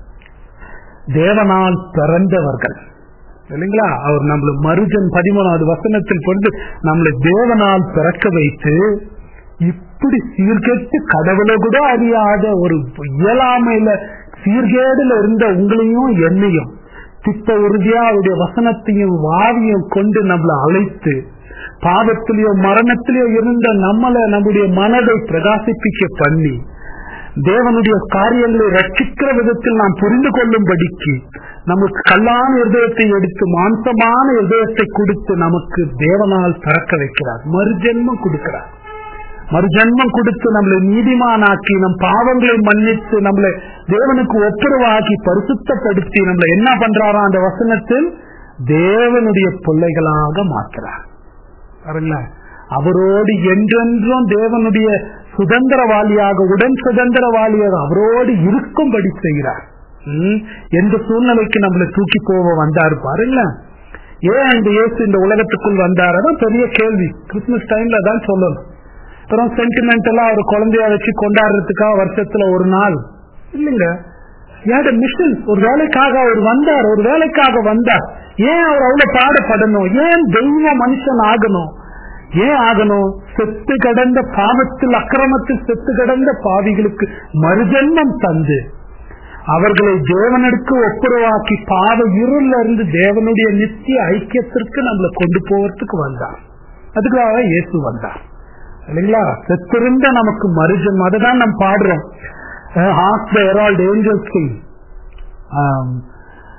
தேவனால் பிறந்தவர்கள் இல்லைங்களா அவர் நம்மள மருஜன் பதிமூணாவது வசனத்தில் கொண்டு நம்மளை தேவனால் பிறக்க வைத்து இப்படி சீர்கெட்டு கடவுளை கூட அறியாத ஒரு இயலாமையில சீர்கேடுல இருந்த உங்களையும் என்னையும் திட்ட உறுதியா அவருடைய வசனத்தையும் வாவியும் கொண்டு நம்மளை அழைத்து பாவத்திலேயோ மரணத்திலேயோ இருந்த நம்மளை நம்முடைய மனதை பிரகாசிப்பிக்க பண்ணி தேவனுடைய காரியங்களை ரட்சிக்கிற விதத்தில் நாம் புரிந்து கொள்ளும்படிக்கு நமக்கு கல்லான இருதயத்தை எடுத்து மாம்சமான இருதயத்தை கொடுத்து நமக்கு தேவனால் பிறக்க வைக்கிறார் மறுஜென்மம் கொடுக்கிறார் மறுஜென்மம் கொடுத்து நம்மளை நீதிமானாக்கி நம் பாவங்களை மன்னித்து நம்மளை தேவனுக்கு ஒப்புரவாக்கி பரிசுத்தப்படுத்தி நம்மளை என்ன பண்றாரா அந்த வசனத்தில் தேவனுடைய பிள்ளைகளாக மாற்றுறார் பாருங்களேன் அவரோடு என்றென்றும் தேவனுடைய சுதந்திரவாளியாக உடன் சுதந்திரவாளியாக அவரோடு இருக்கும்படி செய்கிறார் ம், எந்த சூழ்நிலைக்கு நம்மளை தூக்கி போக வந்தாரு பாருங்களேன் ஏன் இந்த இயேசு இந்த உலகத்துக்குள் வந்தார் அதான் பெரிய கேள்வி கிறிஸ்துமஸ் டைம்ல தான் சொல்லணும் அப்புறம் சென்டிமெண்டலா ஒரு குழந்தைய வச்சு கொண்டாடுறதுக்காக வருஷத்துல ஒரு நாள் இல்லைங்க ஏட மிஷன் ஒரு வேலைக்காக அவர் வந்தார் ஒரு வேலைக்காக வந்தார் ஏன் அவர் அவ்வளவு பாடப்படணும் ஏன் தெய்வ மனுஷன் ஆகணும் ஏன் ஆகணும் செத்து கடந்த பாவத்தில் அக்கிரமத்தில் செத்து கடந்த பாவிகளுக்கு மறுஜென்மம் தந்து அவர்களை தேவனுக்கு ஒப்புரவாக்கி பாவ இருள்ல இருந்து தேவனுடைய நித்திய ஐக்கியத்திற்கு நம்மளை கொண்டு போவதற்கு வந்தார் அதுக்காக இயேசு வந்தார் இல்லைங்களா செத்திருந்த நமக்கு மறுஜன் அதுதான் நம்ம பாடுறோம் ஹாஸ் த ஹெரால்ட் ஏஞ்சல்ஸ் கிங்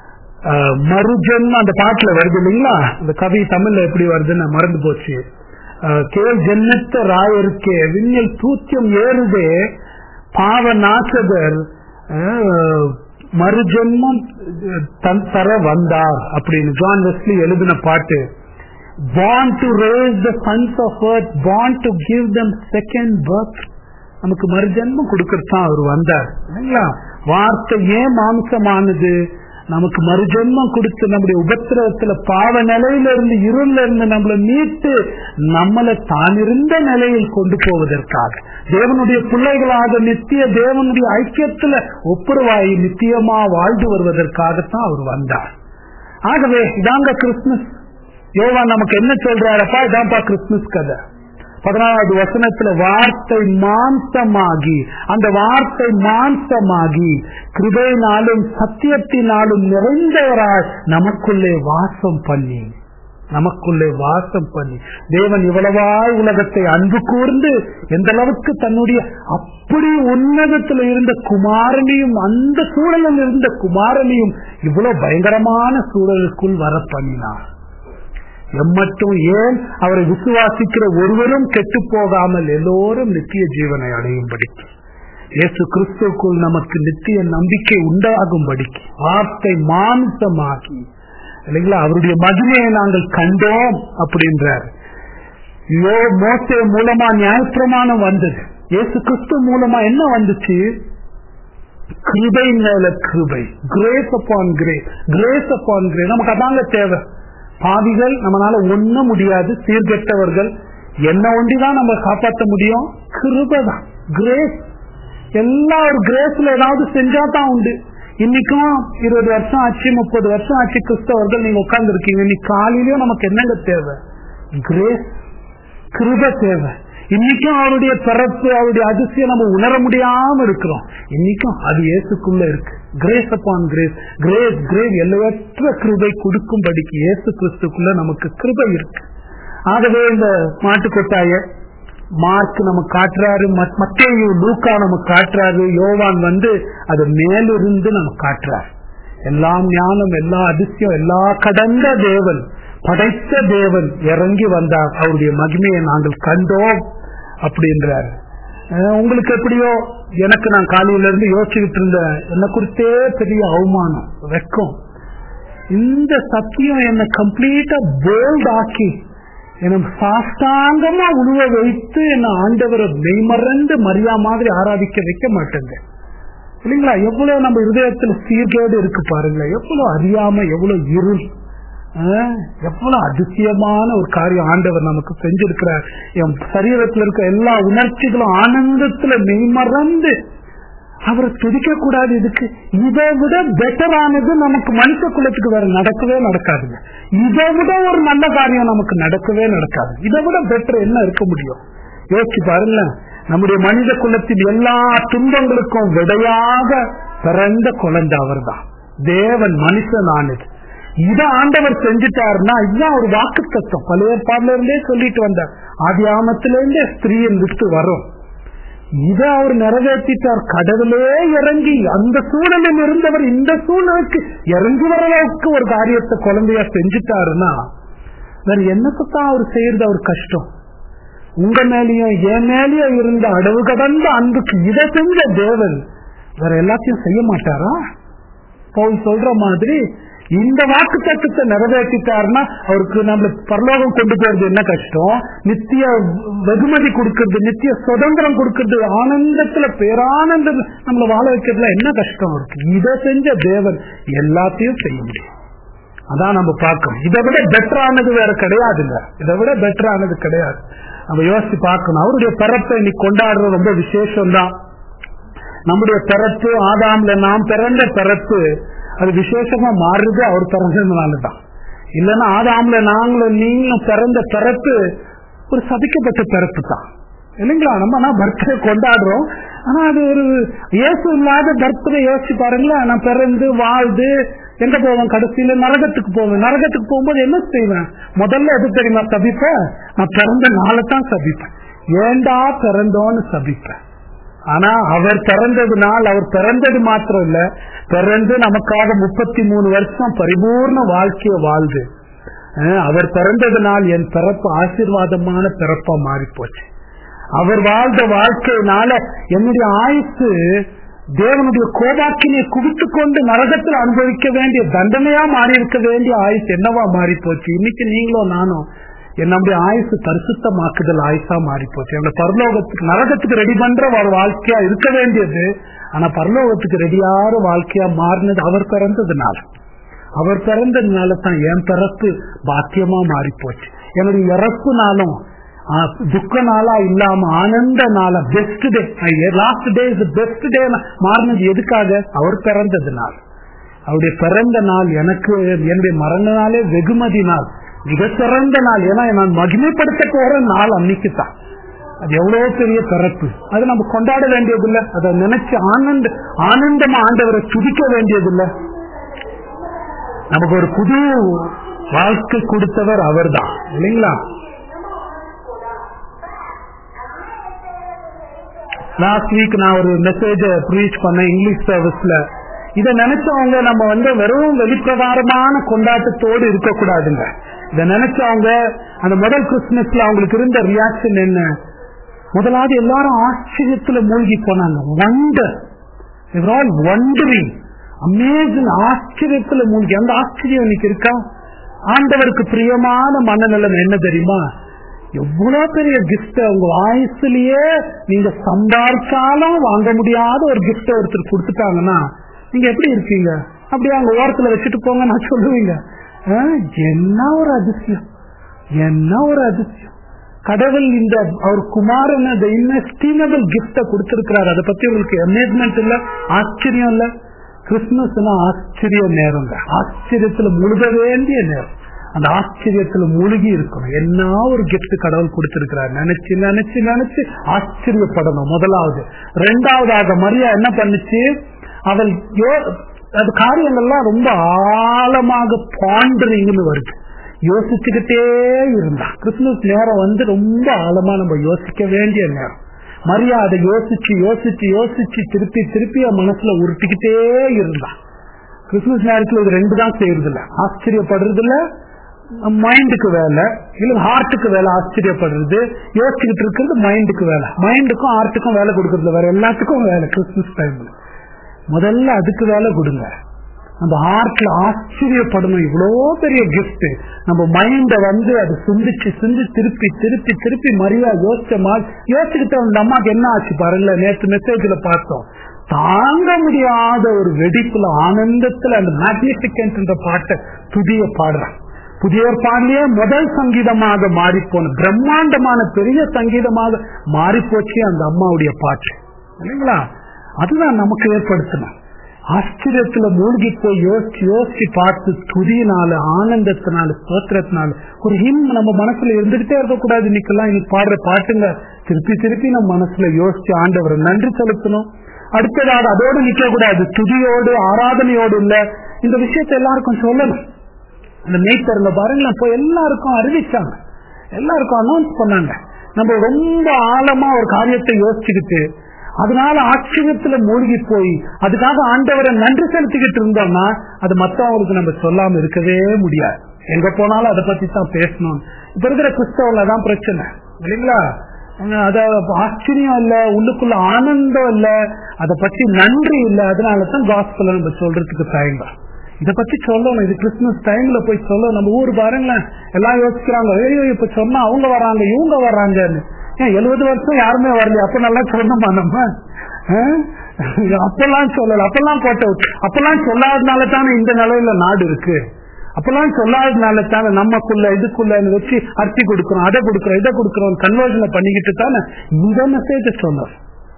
மறுஜன் அந்த பாட்டுல வருது இல்லைங்களா அந்த கவி தமிழ்ல எப்படி வருதுன்னு மறந்து போச்சு அஹ், கேள் ஜென்னத்த ராயருக்கே விண்ணில் தூத்தியம் ஏறுதே பாவ நாசகர் அஹ், மறுஜென்மம் தன் தர வந்தார் அப்படின்னு ஜான் வெஸ்லி எழுதின பாட்டு born to raise the sons of earth born to give them second birth நமக்கு மறுஜென்மம் கொடுக்கறது தான் அவர் வந்தார் இல்லைங்களா வார்த்தை ஏன் மாம்சமானது நமக்கு மறுஜென்மம் கொடுத்து நம்முடைய உபத்திரவத்துல பாவ நிலையில இருந்து இருள்ல இருந்து நம்மளை மீட்டு நம்மளை தானிருந்த நிலையில் கொண்டு போவதற்காக தேவனுடைய பிள்ளைகளாக நித்திய தேவனுடைய ஐக்கியத்துல ஒப்புரவாயி நித்தியமா வாழ்ந்து வருவதற்காகத்தான் அவர் வந்தார் ஆகவே இதாங்க கிறிஸ்துமஸ் யோவான் நமக்கு என்ன சொல்றாரப்பா இதான்ப்பா கிறிஸ்துமஸ் கதை பதினாறாவது வசனத்துல வார்த்தை மாம்சமாகி அந்த வார்த்தை மாம்சமாகி கிருபையினாலும் சத்தியத்தினாலும் நிறைந்தவராய் நமக்குள்ளே வாசம் பண்ணி நமக்குள்ளே வாசம் பண்ணி தேவன் இவ்வளவாய் உலகத்தை அன்பு கூர்ந்து எந்த அளவுக்கு தன்னுடைய அப்படி உன்னதத்தில் இருந்த குமாரனையும் அந்த சூழலில் இருந்த குமாரனையும் இவ்வளவு பயங்கரமான சூழலுக்குள் வர பண்ணினார் எம்மட்டும் ஏன் அவரை விசுவாசிக்கிற ஒருவரும் கெட்டு போகாமல் எல்லோரும் நித்திய ஜீவனை அடையும்படி இயேசு கிறிஸ்துக்குள் நமக்கு நித்திய நம்பிக்கை உண்டாகும்படிக்கு வார்த்தை மாம்சமாகி இல்லைங்களா அவருடைய மகிமையை நாங்கள் கண்டோம் அப்படின்றார் யோ மோசே மூலமா நியாயப்பிரமாணம் வந்தது இயேசு கிறிஸ்து மூலமா என்ன வந்துச்சு கிருபை மேல கிருபை grace upon grace grace upon grace நமக்கு அதாங்க தேவை பாவிகள் நம்மளால ஒண்ணும் முடியாது சீர்கெட்டவர்கள் என்ன ஒண்டிதான் நம்ம காப்பாற்ற முடியும் கிருபை தான் கிரேஸ் எல்லா ஒரு கிரேஸ்ல ஏதாவது செஞ்சா தான் உண்டு இன்னைக்கும் இருபது வருஷம் ஆச்சு முப்பது வருஷம் ஆச்சு கிறிஸ்தவர்கள் நீங்க உட்கார்ந்து இருக்கீங்க இன்னைக்கு காலையிலயும் நமக்கு என்னங்க தேவை கிரேஸ் கிருப தேவை இன்னைக்கும் அவருடைய பிறப்பு அவருடைய அதிசயம் நம்ம உணர முடியாம இருக்கிறோம் இன்னைக்கும் அது இயேசுக்குள்ள இருக்கு grace upon grace grace grace எல்லவற்ற கிருபை கொடுக்கும்படிக்கு இயேசு கிறிஸ்துக்குள்ள நமக்கு கிருபை இருக்கு ஆகவே இந்த மாட்டுக்கொட்டாய மார்க் நமக்கு காட்டுறாரு மத்திய லூக்கா நமக்கு காட்டுறாரு யோவான் வந்து அது மேலிருந்து நமக்கு காட்டுறாரு எல்லாம் ஞானம் எல்லா அதிசயம் எல்லா கடந்த தேவன் படைத்த தேவன் இறங்கி வந்தார் அவருடைய மகிமையை நாங்கள் கண்டோம் அப்படின்றாரு அஹ் உங்களுக்கு எப்படியோ எனக்கு நான் காலையில இருந்து யோசிச்சுக்கிட்டு இருந்தேன் என்ன குறித்தே பெரிய அவமானம் வெக்கம் இந்த சத்தியம் என்னை கம்ப்ளீட்டா போல்ட் ஆக்கி என்னை சாஷ்டாங்கமா உருவ வைத்து என்ன ஆண்டவரை மெய்மறந்து மரியா மாதிரி ஆராதிக்க வைக்க மாட்டேங்க இல்லைங்களா எவ்வளவு நம்ம இருதயத்துல சீர்கேடு இருக்கு பாருங்களேன் எவ்வளவு அறியாம எவ்வளவு இருள் ஆஹ், எவ்வளவு அதிசயமான ஒரு காரியம் ஆண்டவர் நமக்கு செஞ்சிருக்கிறார் என் சரீரத்துல இருக்க எல்லா உணர்ச்சிகளும் ஆனந்தத்துல மெய்மறந்து அவரை துதிக்க கூடாது இதுக்கு இதை விட பெட்டரானது நமக்கு மனுஷ குலத்துக்கு வேற நடக்கவே நடக்காதுங்க இதை விட ஒரு நல்ல காரியம் நமக்கு நடக்கவே நடக்காது இதை விட பெட்டர் என்ன இருக்க முடியும் யோசிச்சு பாருங்களேன் நம்முடைய மனித குலத்தின் எல்லா துன்பங்களுக்கும் விடையாக பிறந்த குழந்தை அவர்தான் தேவன் மனுஷன் ஆனது இத ஆண்டவர் செஞ்சுட்டாருன்னா இதுதான் ஒரு வாக்கு தத்துவம் பழைய ஏற்பாடுல இருந்தே சொல்லிட்டு வந்தார் ஆதி ஆமத்திலிருந்தே ஸ்திரீயின் விட்டு வரும் இத அவர் நிறைவேற்றிட்டார் கடவுளே இறங்கி அந்த சூழலில் இருந்தவர் இந்த சூழலுக்கு இறங்கி வர அளவுக்கு ஒரு காரியத்தை குழந்தையா செஞ்சுட்டாருன்னா வேற என்னத்தான் அவர் செய்யறது அவர் கஷ்டம் உங்க மேலயும் என் மேலயும் இருந்த அடவு கடந்த அன்புக்கு இதை செஞ்ச தேவன் வேற எல்லாத்தையும் செய்ய மாட்டாரா பவுல் சொல்ற மாதிரி இந்த வாக்கு தத்துவத்தை நிறைவேற்றிட்டாருன்னா அவருக்கு நம்ம பரலோகம் கொண்டு போறது என்ன கஷ்டம் நித்திய வெகுமதி கொடுக்கறது நித்திய சுதந்திரம் கொடுக்கறது ஆனந்தத்துல பேரானந்தம் நம்மள வாழ வைக்கிறதுல என்ன கஷ்டம் இருக்கு இதை செஞ்ச தேவன் எல்லாத்தையும் செய்ய முடியும் அதான் நம்ம பார்க்கணும் இதை விட பெட்டரானது வேற கிடையாது இல்ல இதை விட பெட்டரானது கிடையாது நம்ம யோசிச்சு பார்க்கணும் அவருடைய பிறப்பை இன்னைக்கு கொண்டாடுறது ரொம்ப விசேஷம் தான் நம்முடைய பிறப்பு ஆதாம்ல நாம் பிறந்த பிறப்பு அது விசேஷமா மாறுது அவர் பிறந்ததுனாலதான் இல்லைன்னா ஆதாம்ல நாங்களும் நீங்களும் பிறந்த பிறப்பு ஒரு சபிக்கப்பட்ட பிறப்பு தான் இல்லைங்களா நம்ம நான் பர்த்டே கொண்டாடுறோம் ஆனா அது ஒரு இயேசு இல்லாத பர்த்டே யோசிச்சு பாருங்களேன் நான் பிறந்து வாழ்ந்து எங்க போவேன் கடைசியில நரகத்துக்கு போவேன் நரகத்துக்கு போகும்போது என்ன செய்வேன் முதல்ல எது தெரியுமா சபிப்பேன் நான் பிறந்த நாளை தான் சபிப்பேன் ஏண்டா பிறந்தோன்னு சபிப்பேன் ஆனா அவர் பிறந்தது நாள் அவர் பிறந்தது மாத்திரம் இல்ல பிறந்து நமக்காக முப்பத்தி மூணு வருஷம் பரிபூர்ண வாழ்க்கைய வாழ்ந்து அஹ் அவர் பிறந்ததுனால் என் பிறப்பு ஆசீர்வாதமான பிறப்பா மாறி போச்சு அவர் வாழ்ந்த வாழ்க்கையினால என்னுடைய ஆயுசு தேவனுடைய கோபாக்கினை குவித்து கொண்டு நரகத்தில் அனுபவிக்க வேண்டிய தண்டனையா மாறி இருக்க வேண்டிய ஆயுசு என்னவா மாறி போச்சு இன்னைக்கு நீங்களும் நானும் என் நம்முடைய ஆயுசு பரிசுத்தமாக்குதல் ஆயுசா மாறி போச்சு அந்த பரலோகத்துக்கு நரகத்துக்கு ரெடி பண்ற ஒரு வாழ்க்கையா இருக்க வேண்டியது ஆனா பரலோகத்துக்கு ரெடியார வாழ்க்கையா மாறினது அவர் பிறந்ததுனால அவர் பிறந்ததுனால தான் என் பிறப்பு பாக்கியமா மாறி போச்சு என்னுடைய இறப்புனாலும் ஆஹ், துக்க நாளா இல்லாம ஆனந்த நாளா best day last day is best day மாறினது எதுக்காக அவர் பிறந்ததுனால அவருடைய பிறந்த நாள் எனக்கு என்னுடைய மரண நாளே வெகுமதி நாள் மிக சிறந்த நாள் ஏன்னா நான் மகிமைப்படுத்த போற நாள் அன்னைக்கு தான் அது எவ்வளவு பெரிய பிறப்பு அது நம்ம கொண்டாட வேண்டியதில்லை அதை நினைச்சு ஆனந்த ஆனந்தமா ஆண்டவரை துதிக்க வேண்டியதில்லை நமக்கு ஒரு புது வாழ்க்கை கொடுத்தவர் அவர்தான் இல்லைங்களா லாஸ்ட் வீக் நான் ஒரு மெசேஜ ப்ரீச் பண்ணேன் இங்கிலீஷ் சர்வீஸ்ல இதை நினைச்சவங்க நம்ம வந்து வெறும் வெளிப்பிரகாரமான கொண்டாட்டத்தோடு இருக்கக்கூடாதுங்க இதை நினைச்சவங்க அந்த முதல் கிறிஸ்துமஸ்ல அவங்களுக்கு இருந்த ரியாக்ஷன் என்ன முதலாவது எல்லாரும் ஆச்சரியத்துல மூழ்கி போனாங்க வண்டர் ஆல் வண்டரிங் அமேசிங் ஆச்சரியத்துல மூழ்கி அந்த ஆச்சரியம் இன்னைக்கு இருக்கா ஆண்டவருக்கு பிரியமான மனநலம் என்ன தெரியுமா எவ்வளவு பெரிய கிஃப்ட் உங்க ஆயுசுலயே நீங்க சம்பாதிச்சாலும் வாங்க முடியாத ஒரு கிஃப்ட் ஒருத்தர் கொடுத்துட்டாங்கன்னா நீங்க எப்படி இருக்கீங்க அப்படியே அங்க ஓரத்துல வச்சுட்டு போங்க நான் சொல்லுவீங்க ஆ, என்ன ஒரு அதிசயம் என்ன ஒரு அதிசயம் கடவுள் இந்த அவர் குமாரன் இன்எஸ்டிமபிள் கிஃப்ட கொடுத்திருக்கிறார் அதை பத்தி உங்களுக்கு அமேஸ்மெண்ட் இல்ல ஆச்சரியம் இல்ல கிறிஸ்துமஸ்னா ஆச்சரிய நேரம் ஆச்சரியத்துல முழுக வேண்டிய நேரம் அந்த ஆச்சரியத்துல மூழ்கி இருக்கணும் என்ன ஒரு gift கடவுள் கொடுத்திருக்கிறார் நினைச்சு நினைச்சு நினைச்சு ஆச்சரியப்படணும் முதலாவது ரெண்டாவதாக மரியா என்ன பண்ணுச்சு அவள் யோ- அது காரியங்கள்லாம் ரொம்ப ஆழமாக பாண்டரிங்னு வருது யோசிச்சுக்கிட்டே இருந்தா கிறிஸ்துமஸ் நேரம் வந்து ரொம்ப ஆழமா நம்ம யோசிக்க வேண்டிய நேரம் மரியா அதை யோசிச்சு யோசிச்சு யோசிச்சு திருப்பி திருப்பி அவன் மனசுல உருட்டிக்கிட்டே இருந்தா கிறிஸ்துமஸ் நேரத்துல இது ரெண்டு தான் செய்யறது இல்ல ஆச்சரியப்படுறது இல்ல மைண்டுக்கு வேலை இல்ல ஹார்ட்டுக்கு வேலை ஆச்சரியப்படுறது யோசிச்சுக்கிட்டு இருக்கிறது மைண்டுக்கு வேலை மைண்டுக்கும் ஹார்ட்டுக்கும் வேலை கொடுக்கறது வேற எல்லாத்துக்கும் வேலை கிறிஸ்துமஸ் டைம்ல முதல்ல அதுக்கு வேலை கொடுங்க நம்ம ஹார்ட்ல ஆச்சரியப்படணும் இவ்வளோ பெரிய கிஃப்ட் நம்ம மைண்ட வந்து அது சிந்திச்சு சிந்தி திருப்பி திருப்பி திருப்பி மரியா யோசிச்ச மாதிரி யோசிச்சுக்கிட்ட அந்த அம்மாக்கு என்ன ஆச்சு பாருங்களேன் நேற்று மெசேஜ்ல பார்த்தோம் தாங்க முடியாத ஒரு வெடிப்புல ஆனந்தத்துல அந்த மேக்னிபிகன்ட் என்ற பாட்டை துதிய பாடுறான் புதிய பாடலையே முதல் சங்கீதமாக மாறிப்போன பிரம்மாண்டமான பெரிய சங்கீதமாக மாறிப்போச்சு அந்த அம்மாவுடைய பாட்டு இல்லைங்களா அதுதான் நமக்கு ஏற்படுத்தணும் ஆச்சரியத்துல மூழ்கி போய் யோசிச்சு யோசிச்சு பார்த்து துதியினால ஆனந்தத்தினால ஸ்தோத்திரத்தினால ஒரு ஹிம் நம்ம மனசுல இருந்துகிட்டே இருக்கக்கூடாது இன்னைக்கெல்லாம் இன்னைக்கு பாடுற பாட்டுங்க திருப்பி திருப்பி நம்ம மனசுல யோசிச்சு ஆண்டவரை நன்றி செலுத்தணும் அடுத்ததாக அதோடு நிக்க கூடாது துதியோடு ஆராதனையோடு இல்ல இந்த விஷயத்தை எல்லாருக்கும் சொல்லணும் இந்த மேய்ப்பருங்க பாருங்களேன் போய் எல்லாருக்கும் அறிவிச்சாங்க எல்லாருக்கும் அனௌன்ஸ் பண்ணாங்க நம்ம ரொம்ப ஆழமா ஒரு காரியத்தை யோசிச்சுக்கிட்டு அதனால ஆச்சரியத்துல மூழ்கி போய் அதுக்காக ஆண்டவரை நன்றி செலுத்திக்கிட்டு இருந்தோம்னா அது மத்தவங்களுக்கு நம்ம சொல்லாம இருக்கவே முடியாது எங்க போனாலும் அதை பத்தி தான் பேசணும் இப்ப இருக்கிற கிறிஸ்தவங்கள தான் பிரச்சனை இல்லைங்களா அத ஆச்சரியம் இல்ல உள்ளுக்குள்ள ஆனந்தம் இல்ல அதை பத்தி நன்றி இல்ல அதனாலதான் காஸ்பல் நம்ம சொல்றதுக்கு தயங்கம் இத பத்தி சொல்லணும் இது கிறிஸ்துமஸ் டைம்ல போய் சொல்லணும் நம்ம ஊர் பாருங்களேன் எல்லாம் யோசிக்கிறாங்க ஐயோ இப்ப சொன்னா அவங்க வராங்க இவங்க வராங்கன்னு ஏன் எழுபது வருஷம் யாருமே வரல அப்ப நல்லா சொல்லணுமா நம்ம ஆஹ்? அப்பெல்லாம் சொல்லல அப்பெல்லாம் போட்ட அப்பெல்லாம் சொல்லாதனால தானே இந்த நிலையில நாடு இருக்கு அப்பெல்லாம் சொல்லாதனால தானே நமக்குள்ள இதுக்குள்ள வச்சு அரிசி கொடுக்கிறோம் அதை கொடுக்கிறோம் இதை கொடுக்கிறோம் கன்வர்ஷனை பண்ணிக்கிட்டு தானே இந்த மெசேஜ சொன்னோம்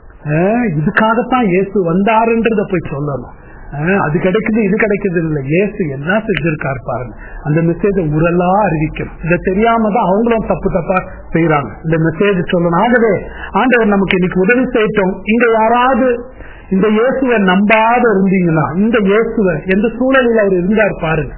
ஆஹ் இதுக்காகத்தான் இயேசு வந்தாருன்றத போய் சொல்லணும் ஆஹ் அது கிடைக்குது இது கிடைக்குது இல்ல இயேசு என்ன செஞ்சிருக்காரு பாருங்க அந்த மெசேஜ உரலா அறிவிக்கணும் இதை தெரியாம தான் அவங்களும் தப்பு தப்பா செய்யறாங்க இந்த மெசேஜ் சொல்லணும் ஆகவே ஆண்டவர் நமக்கு இன்னைக்கு உதவி செய்யட்டும் இங்க யாராவது இந்த இயேசுவை நம்பாத இருந்தீங்கன்னா இந்த இயேசுவை எந்த சூழலில் அவர் இருந்தார் பாருங்க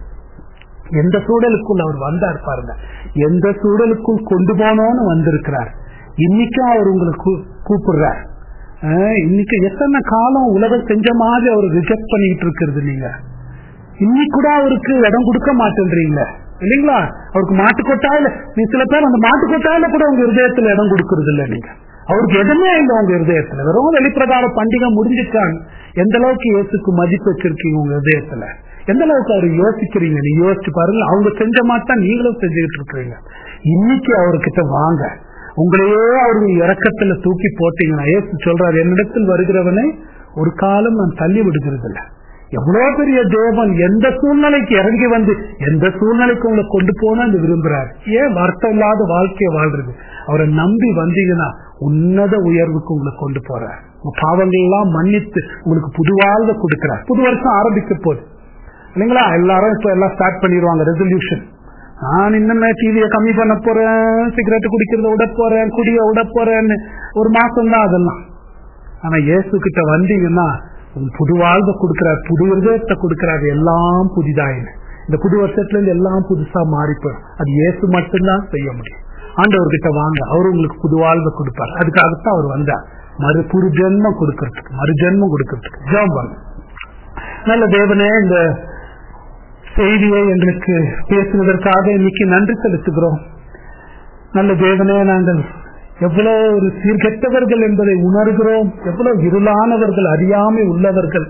எந்த சூழலுக்குள் அவர் வந்தார் பாருங்க எந்த சூழலுக்குள் கொண்டு போனோன்னு வந்திருக்கிறார் இன்னைக்கும் அவர் உங்களை கூ- கூப்பிடுறார் ஆஹ் இன்னைக்கு எத்தனை காலம் உலகம் செஞ்ச மாதிரி அவர் ரிஜெக்ட் பண்ணிட்டு இருக்கிறது நீங்க இன்னைக்கு கூட அவருக்கு இடம் கொடுக்க மாட்டேன்றீங்க இல்லைங்களா அவருக்கு மாட்டு கொட்டாயில நீ சில பேர் அந்த மாட்டு கொட்டாயில கூட உங்க இருதயத்துல இடம் கொடுக்கறது இல்ல நீங்க அவருக்கு எதுவுமே இல்லை உங்க இருதயத்துல வெறும் வெளிப்பிரகார பண்டிகை முடிஞ்சிட்டாங்க எந்த அளவுக்கு இயேசுக்கு மதிப்பு வச்சிருக்கீங்க உங்க இதயத்துல எந்த அளவுக்கு அவர் யோசிக்கிறீங்க நீ யோசிச்சு பாருங்க அவங்க செஞ்ச மாதிரி தான் நீங்களும் செஞ்சுக்கிட்டு இருக்கிறீங்க இன்னைக்கு அவர்கிட்ட வாங்க உங்களையே அவருடைய இறக்கத்துல தூக்கி போட்டீங்கன்னா ஏசு சொல்றாரு என்னிடத்தில் வருகிறவனை ஒரு காலம் நான் தள்ளி விடுகிறது இல்ல எவ்வளவு பெரிய தேவன் எந்த சூழ்நிலைக்கு இறங்கி வந்து எந்த சூழ்நிலைக்கு உங்களை கொண்டு போன விரும்புறாரு ஏன் வருத்தம் இல்லாத வாழ்க்கையை வாழ்றது அவரை நம்பி வந்தீங்கன்னா உன்னத உயர்வுக்கு உங்களை கொண்டு போறார் உங்க பாவங்கள் எல்லாம் மன்னித்து உங்களுக்கு புது வாழ்வை கொடுக்கிறார் புது வருஷம் ஆரம்பிக்க போகுது இல்லைங்களா எல்லாரும் இப்ப எல்லாம் ஸ்டார்ட் பண்ணிடுவாங்க ரெசல்யூஷன் நான் இன்னுமே டிவியை கம்மி பண்ண போறேன் சிகரெட் குடிக்கிறத விட போறேன் குடிய விட போறேன்னு ஒரு மாசம் தான் அதெல்லாம் ஆனா இயேசு கிட்ட வந்தீங்கன்னா உங்க புது வாழ்வை கொடுக்கிறார் புது விருதத்தை கொடுக்கிறார் எல்லாம் புதிதாயின்னு இந்த புது வருஷத்துல இருந்து எல்லாம் புதுசா மாறிப்போம் அது இயேசு மட்டும்தான் செய்ய முடியும் ஆண்டவர்கிட்ட வாங்க அவர் உங்களுக்கு புது வாழ்வை கொடுப்பார் அதுக்காகத்தான் அவர் வந்தார் மறு புது ஜென்மம் கொடுக்கறதுக்கு மறு ஜென்மம் கொடுக்கறதுக்கு ஜெபம் பண்ணு நல்ல தேவனே இந்த செய்தியை எங்களுக்கு பேசுவதற்காக இன்னைக்கு நன்றி செலுத்துகிறோம் நல்ல தேவனே நாங்கள் எவ்வளவு ஒரு சீர்கெட்டவர்கள் என்பதை உணர்கிறோம் எவ்வளவு இருளானவர்கள் அறியாமை உள்ளவர்கள்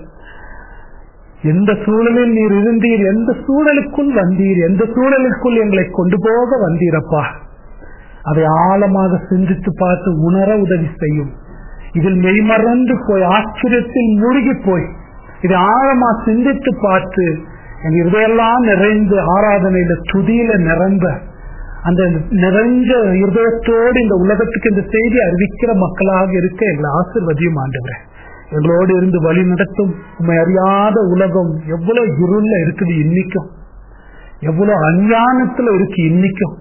எந்த சூழலில் நீர் இருந்தீர் எந்த சூழலுக்குள் வந்தீர் எந்த சூழலுக்குள் எங்களை கொண்டு போக வந்தீரப்பா அதை ஆழமாக சிந்தித்து பார்த்து உணர உதவி செய்யும் இதில் மெய்மறந்து போய் ஆச்சரியத்தில் மூழ்கி போய் இதை ஆழமா சிந்தித்து பார்த்து என் இருதையெல்லாம் நிறைந்து ஆராதனையில துதியில நிரம்ப அந்த நிறைஞ்ச இருதயத்தோடு இந்த உலகத்துக்கு இந்த செய்தி அறிவிக்கிற மக்களாக இருக்க எங்களை ஆசிர்வதியும் ஆண்டுகிறேன் எங்களோடு இருந்து வழி நடத்தும் உண்மை அறியாத உலகம் எவ்வளவு இருள இருக்குது இன்னைக்கும் எவ்வளவு அஞ்ஞானத்துல இருக்கு இன்னைக்கும்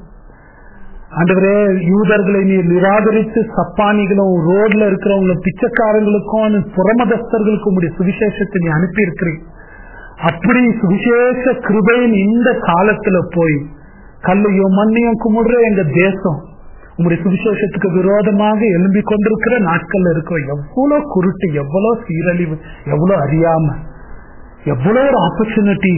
ஆண்டவரே யூதர்களை நீர் நிராகரித்து சப்பானிகளும் ரோட்ல இருக்கிறவங்களும் பிச்சைக்காரங்களுக்கும் புறமதஸ்தர்களுக்கும் உடைய சுவிசேஷத்தை நீ அனுப்பி இருக்கிறீங்க அப்படி சுவிசேஷ கிருபையின் இந்த காலத்துல போய் கல்லையும் மண்ணையும் கும்பிடுற எங்க தேசம் உங்களுடைய சுவிசேஷத்துக்கு விரோதமாக எழும்பி கொண்டிருக்கிற நாட்கள்ல இருக்கிற எவ்வளவு குருட்டு எவ்வளவு சீரழிவு எவ்வளவு அறியாம எவ்வளவு ஒரு ஆப்பர்ச்சுனிட்டி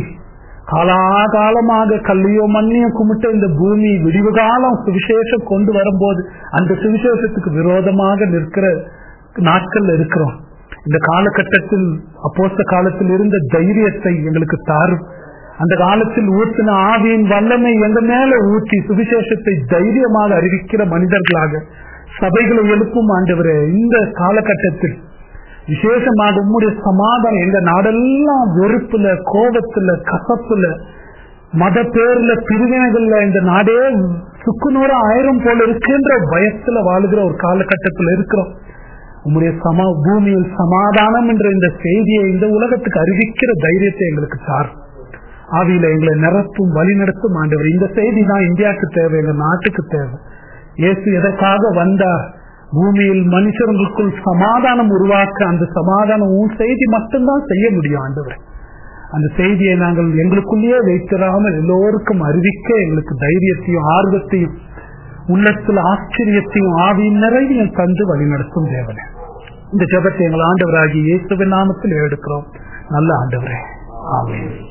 காலாகாலமாக கல்லையோ மண்ணையோ கும்பிட்ட இந்த பூமி விடிவு காலம் சுவிசேஷம் கொண்டு வரும்போது அந்த சுவிசேஷத்துக்கு விரோதமாக நிற்கிற நாட்கள்ல இருக்கிறோம் இந்த காலகட்டத்தில் அப்போஸ்த காலத்தில் இருந்த தைரியத்தை எங்களுக்கு தாரும் அந்த காலத்தில் ஊற்றின ஆவியின் வல்லமை எங்க மேல ஊற்றி சுவிசேஷத்தை தைரியமாக அறிவிக்கிற மனிதர்களாக சபைகளை எழுப்பும் ஆண்டவரே இந்த காலகட்டத்தில் விசேஷமாக உம்முடைய சமாதானம் எங்க நாடெல்லாம் வெறுப்புல கோபத்துல கசப்புல மத பேர்ல பிரிவினைகள்ல இந்த நாடே சுக்குநூறு ஆயிரம் போல இருக்குன்ற பயத்துல வாழுகிற ஒரு காலகட்டத்தில் இருக்கிறோம் உம்முடைய சமா பூமியில் சமாதானம் என்ற இந்த செய்தியை இந்த உலகத்துக்கு அறிவிக்கிற தைரியத்தை எங்களுக்கு சார் ஆவியில எங்களை நிரப்பும் வழி நடத்தும் ஆண்டவர் இந்த செய்தி தான் இந்தியாவுக்கு தேவை எங்க நாட்டுக்கு தேவை இயேசு எதற்காக வந்தார் பூமியில் மனுஷர்களுக்குள் சமாதானம் உருவாக்க அந்த சமாதானம் உன் செய்தி மட்டும்தான் செய்ய முடியும் ஆண்டவர் அந்த செய்தியை நாங்கள் எங்களுக்குள்ளேயே வைத்திராமல் எல்லோருக்கும் அறிவிக்க எங்களுக்கு தைரியத்தையும் ஆர்வத்தையும் உள்ளத்தில் ஆச்சரியத்தையும் ஆவியின் நிறைவையும் தந்து வழிநடத்தும் தேவனே இந்த ஜபத்தை எங்கள் ஆண்டவராகி இயேசுவின் நாமத்தில் எடுக்கிறோம் நல்ல ஆண்டவரே ஆமென்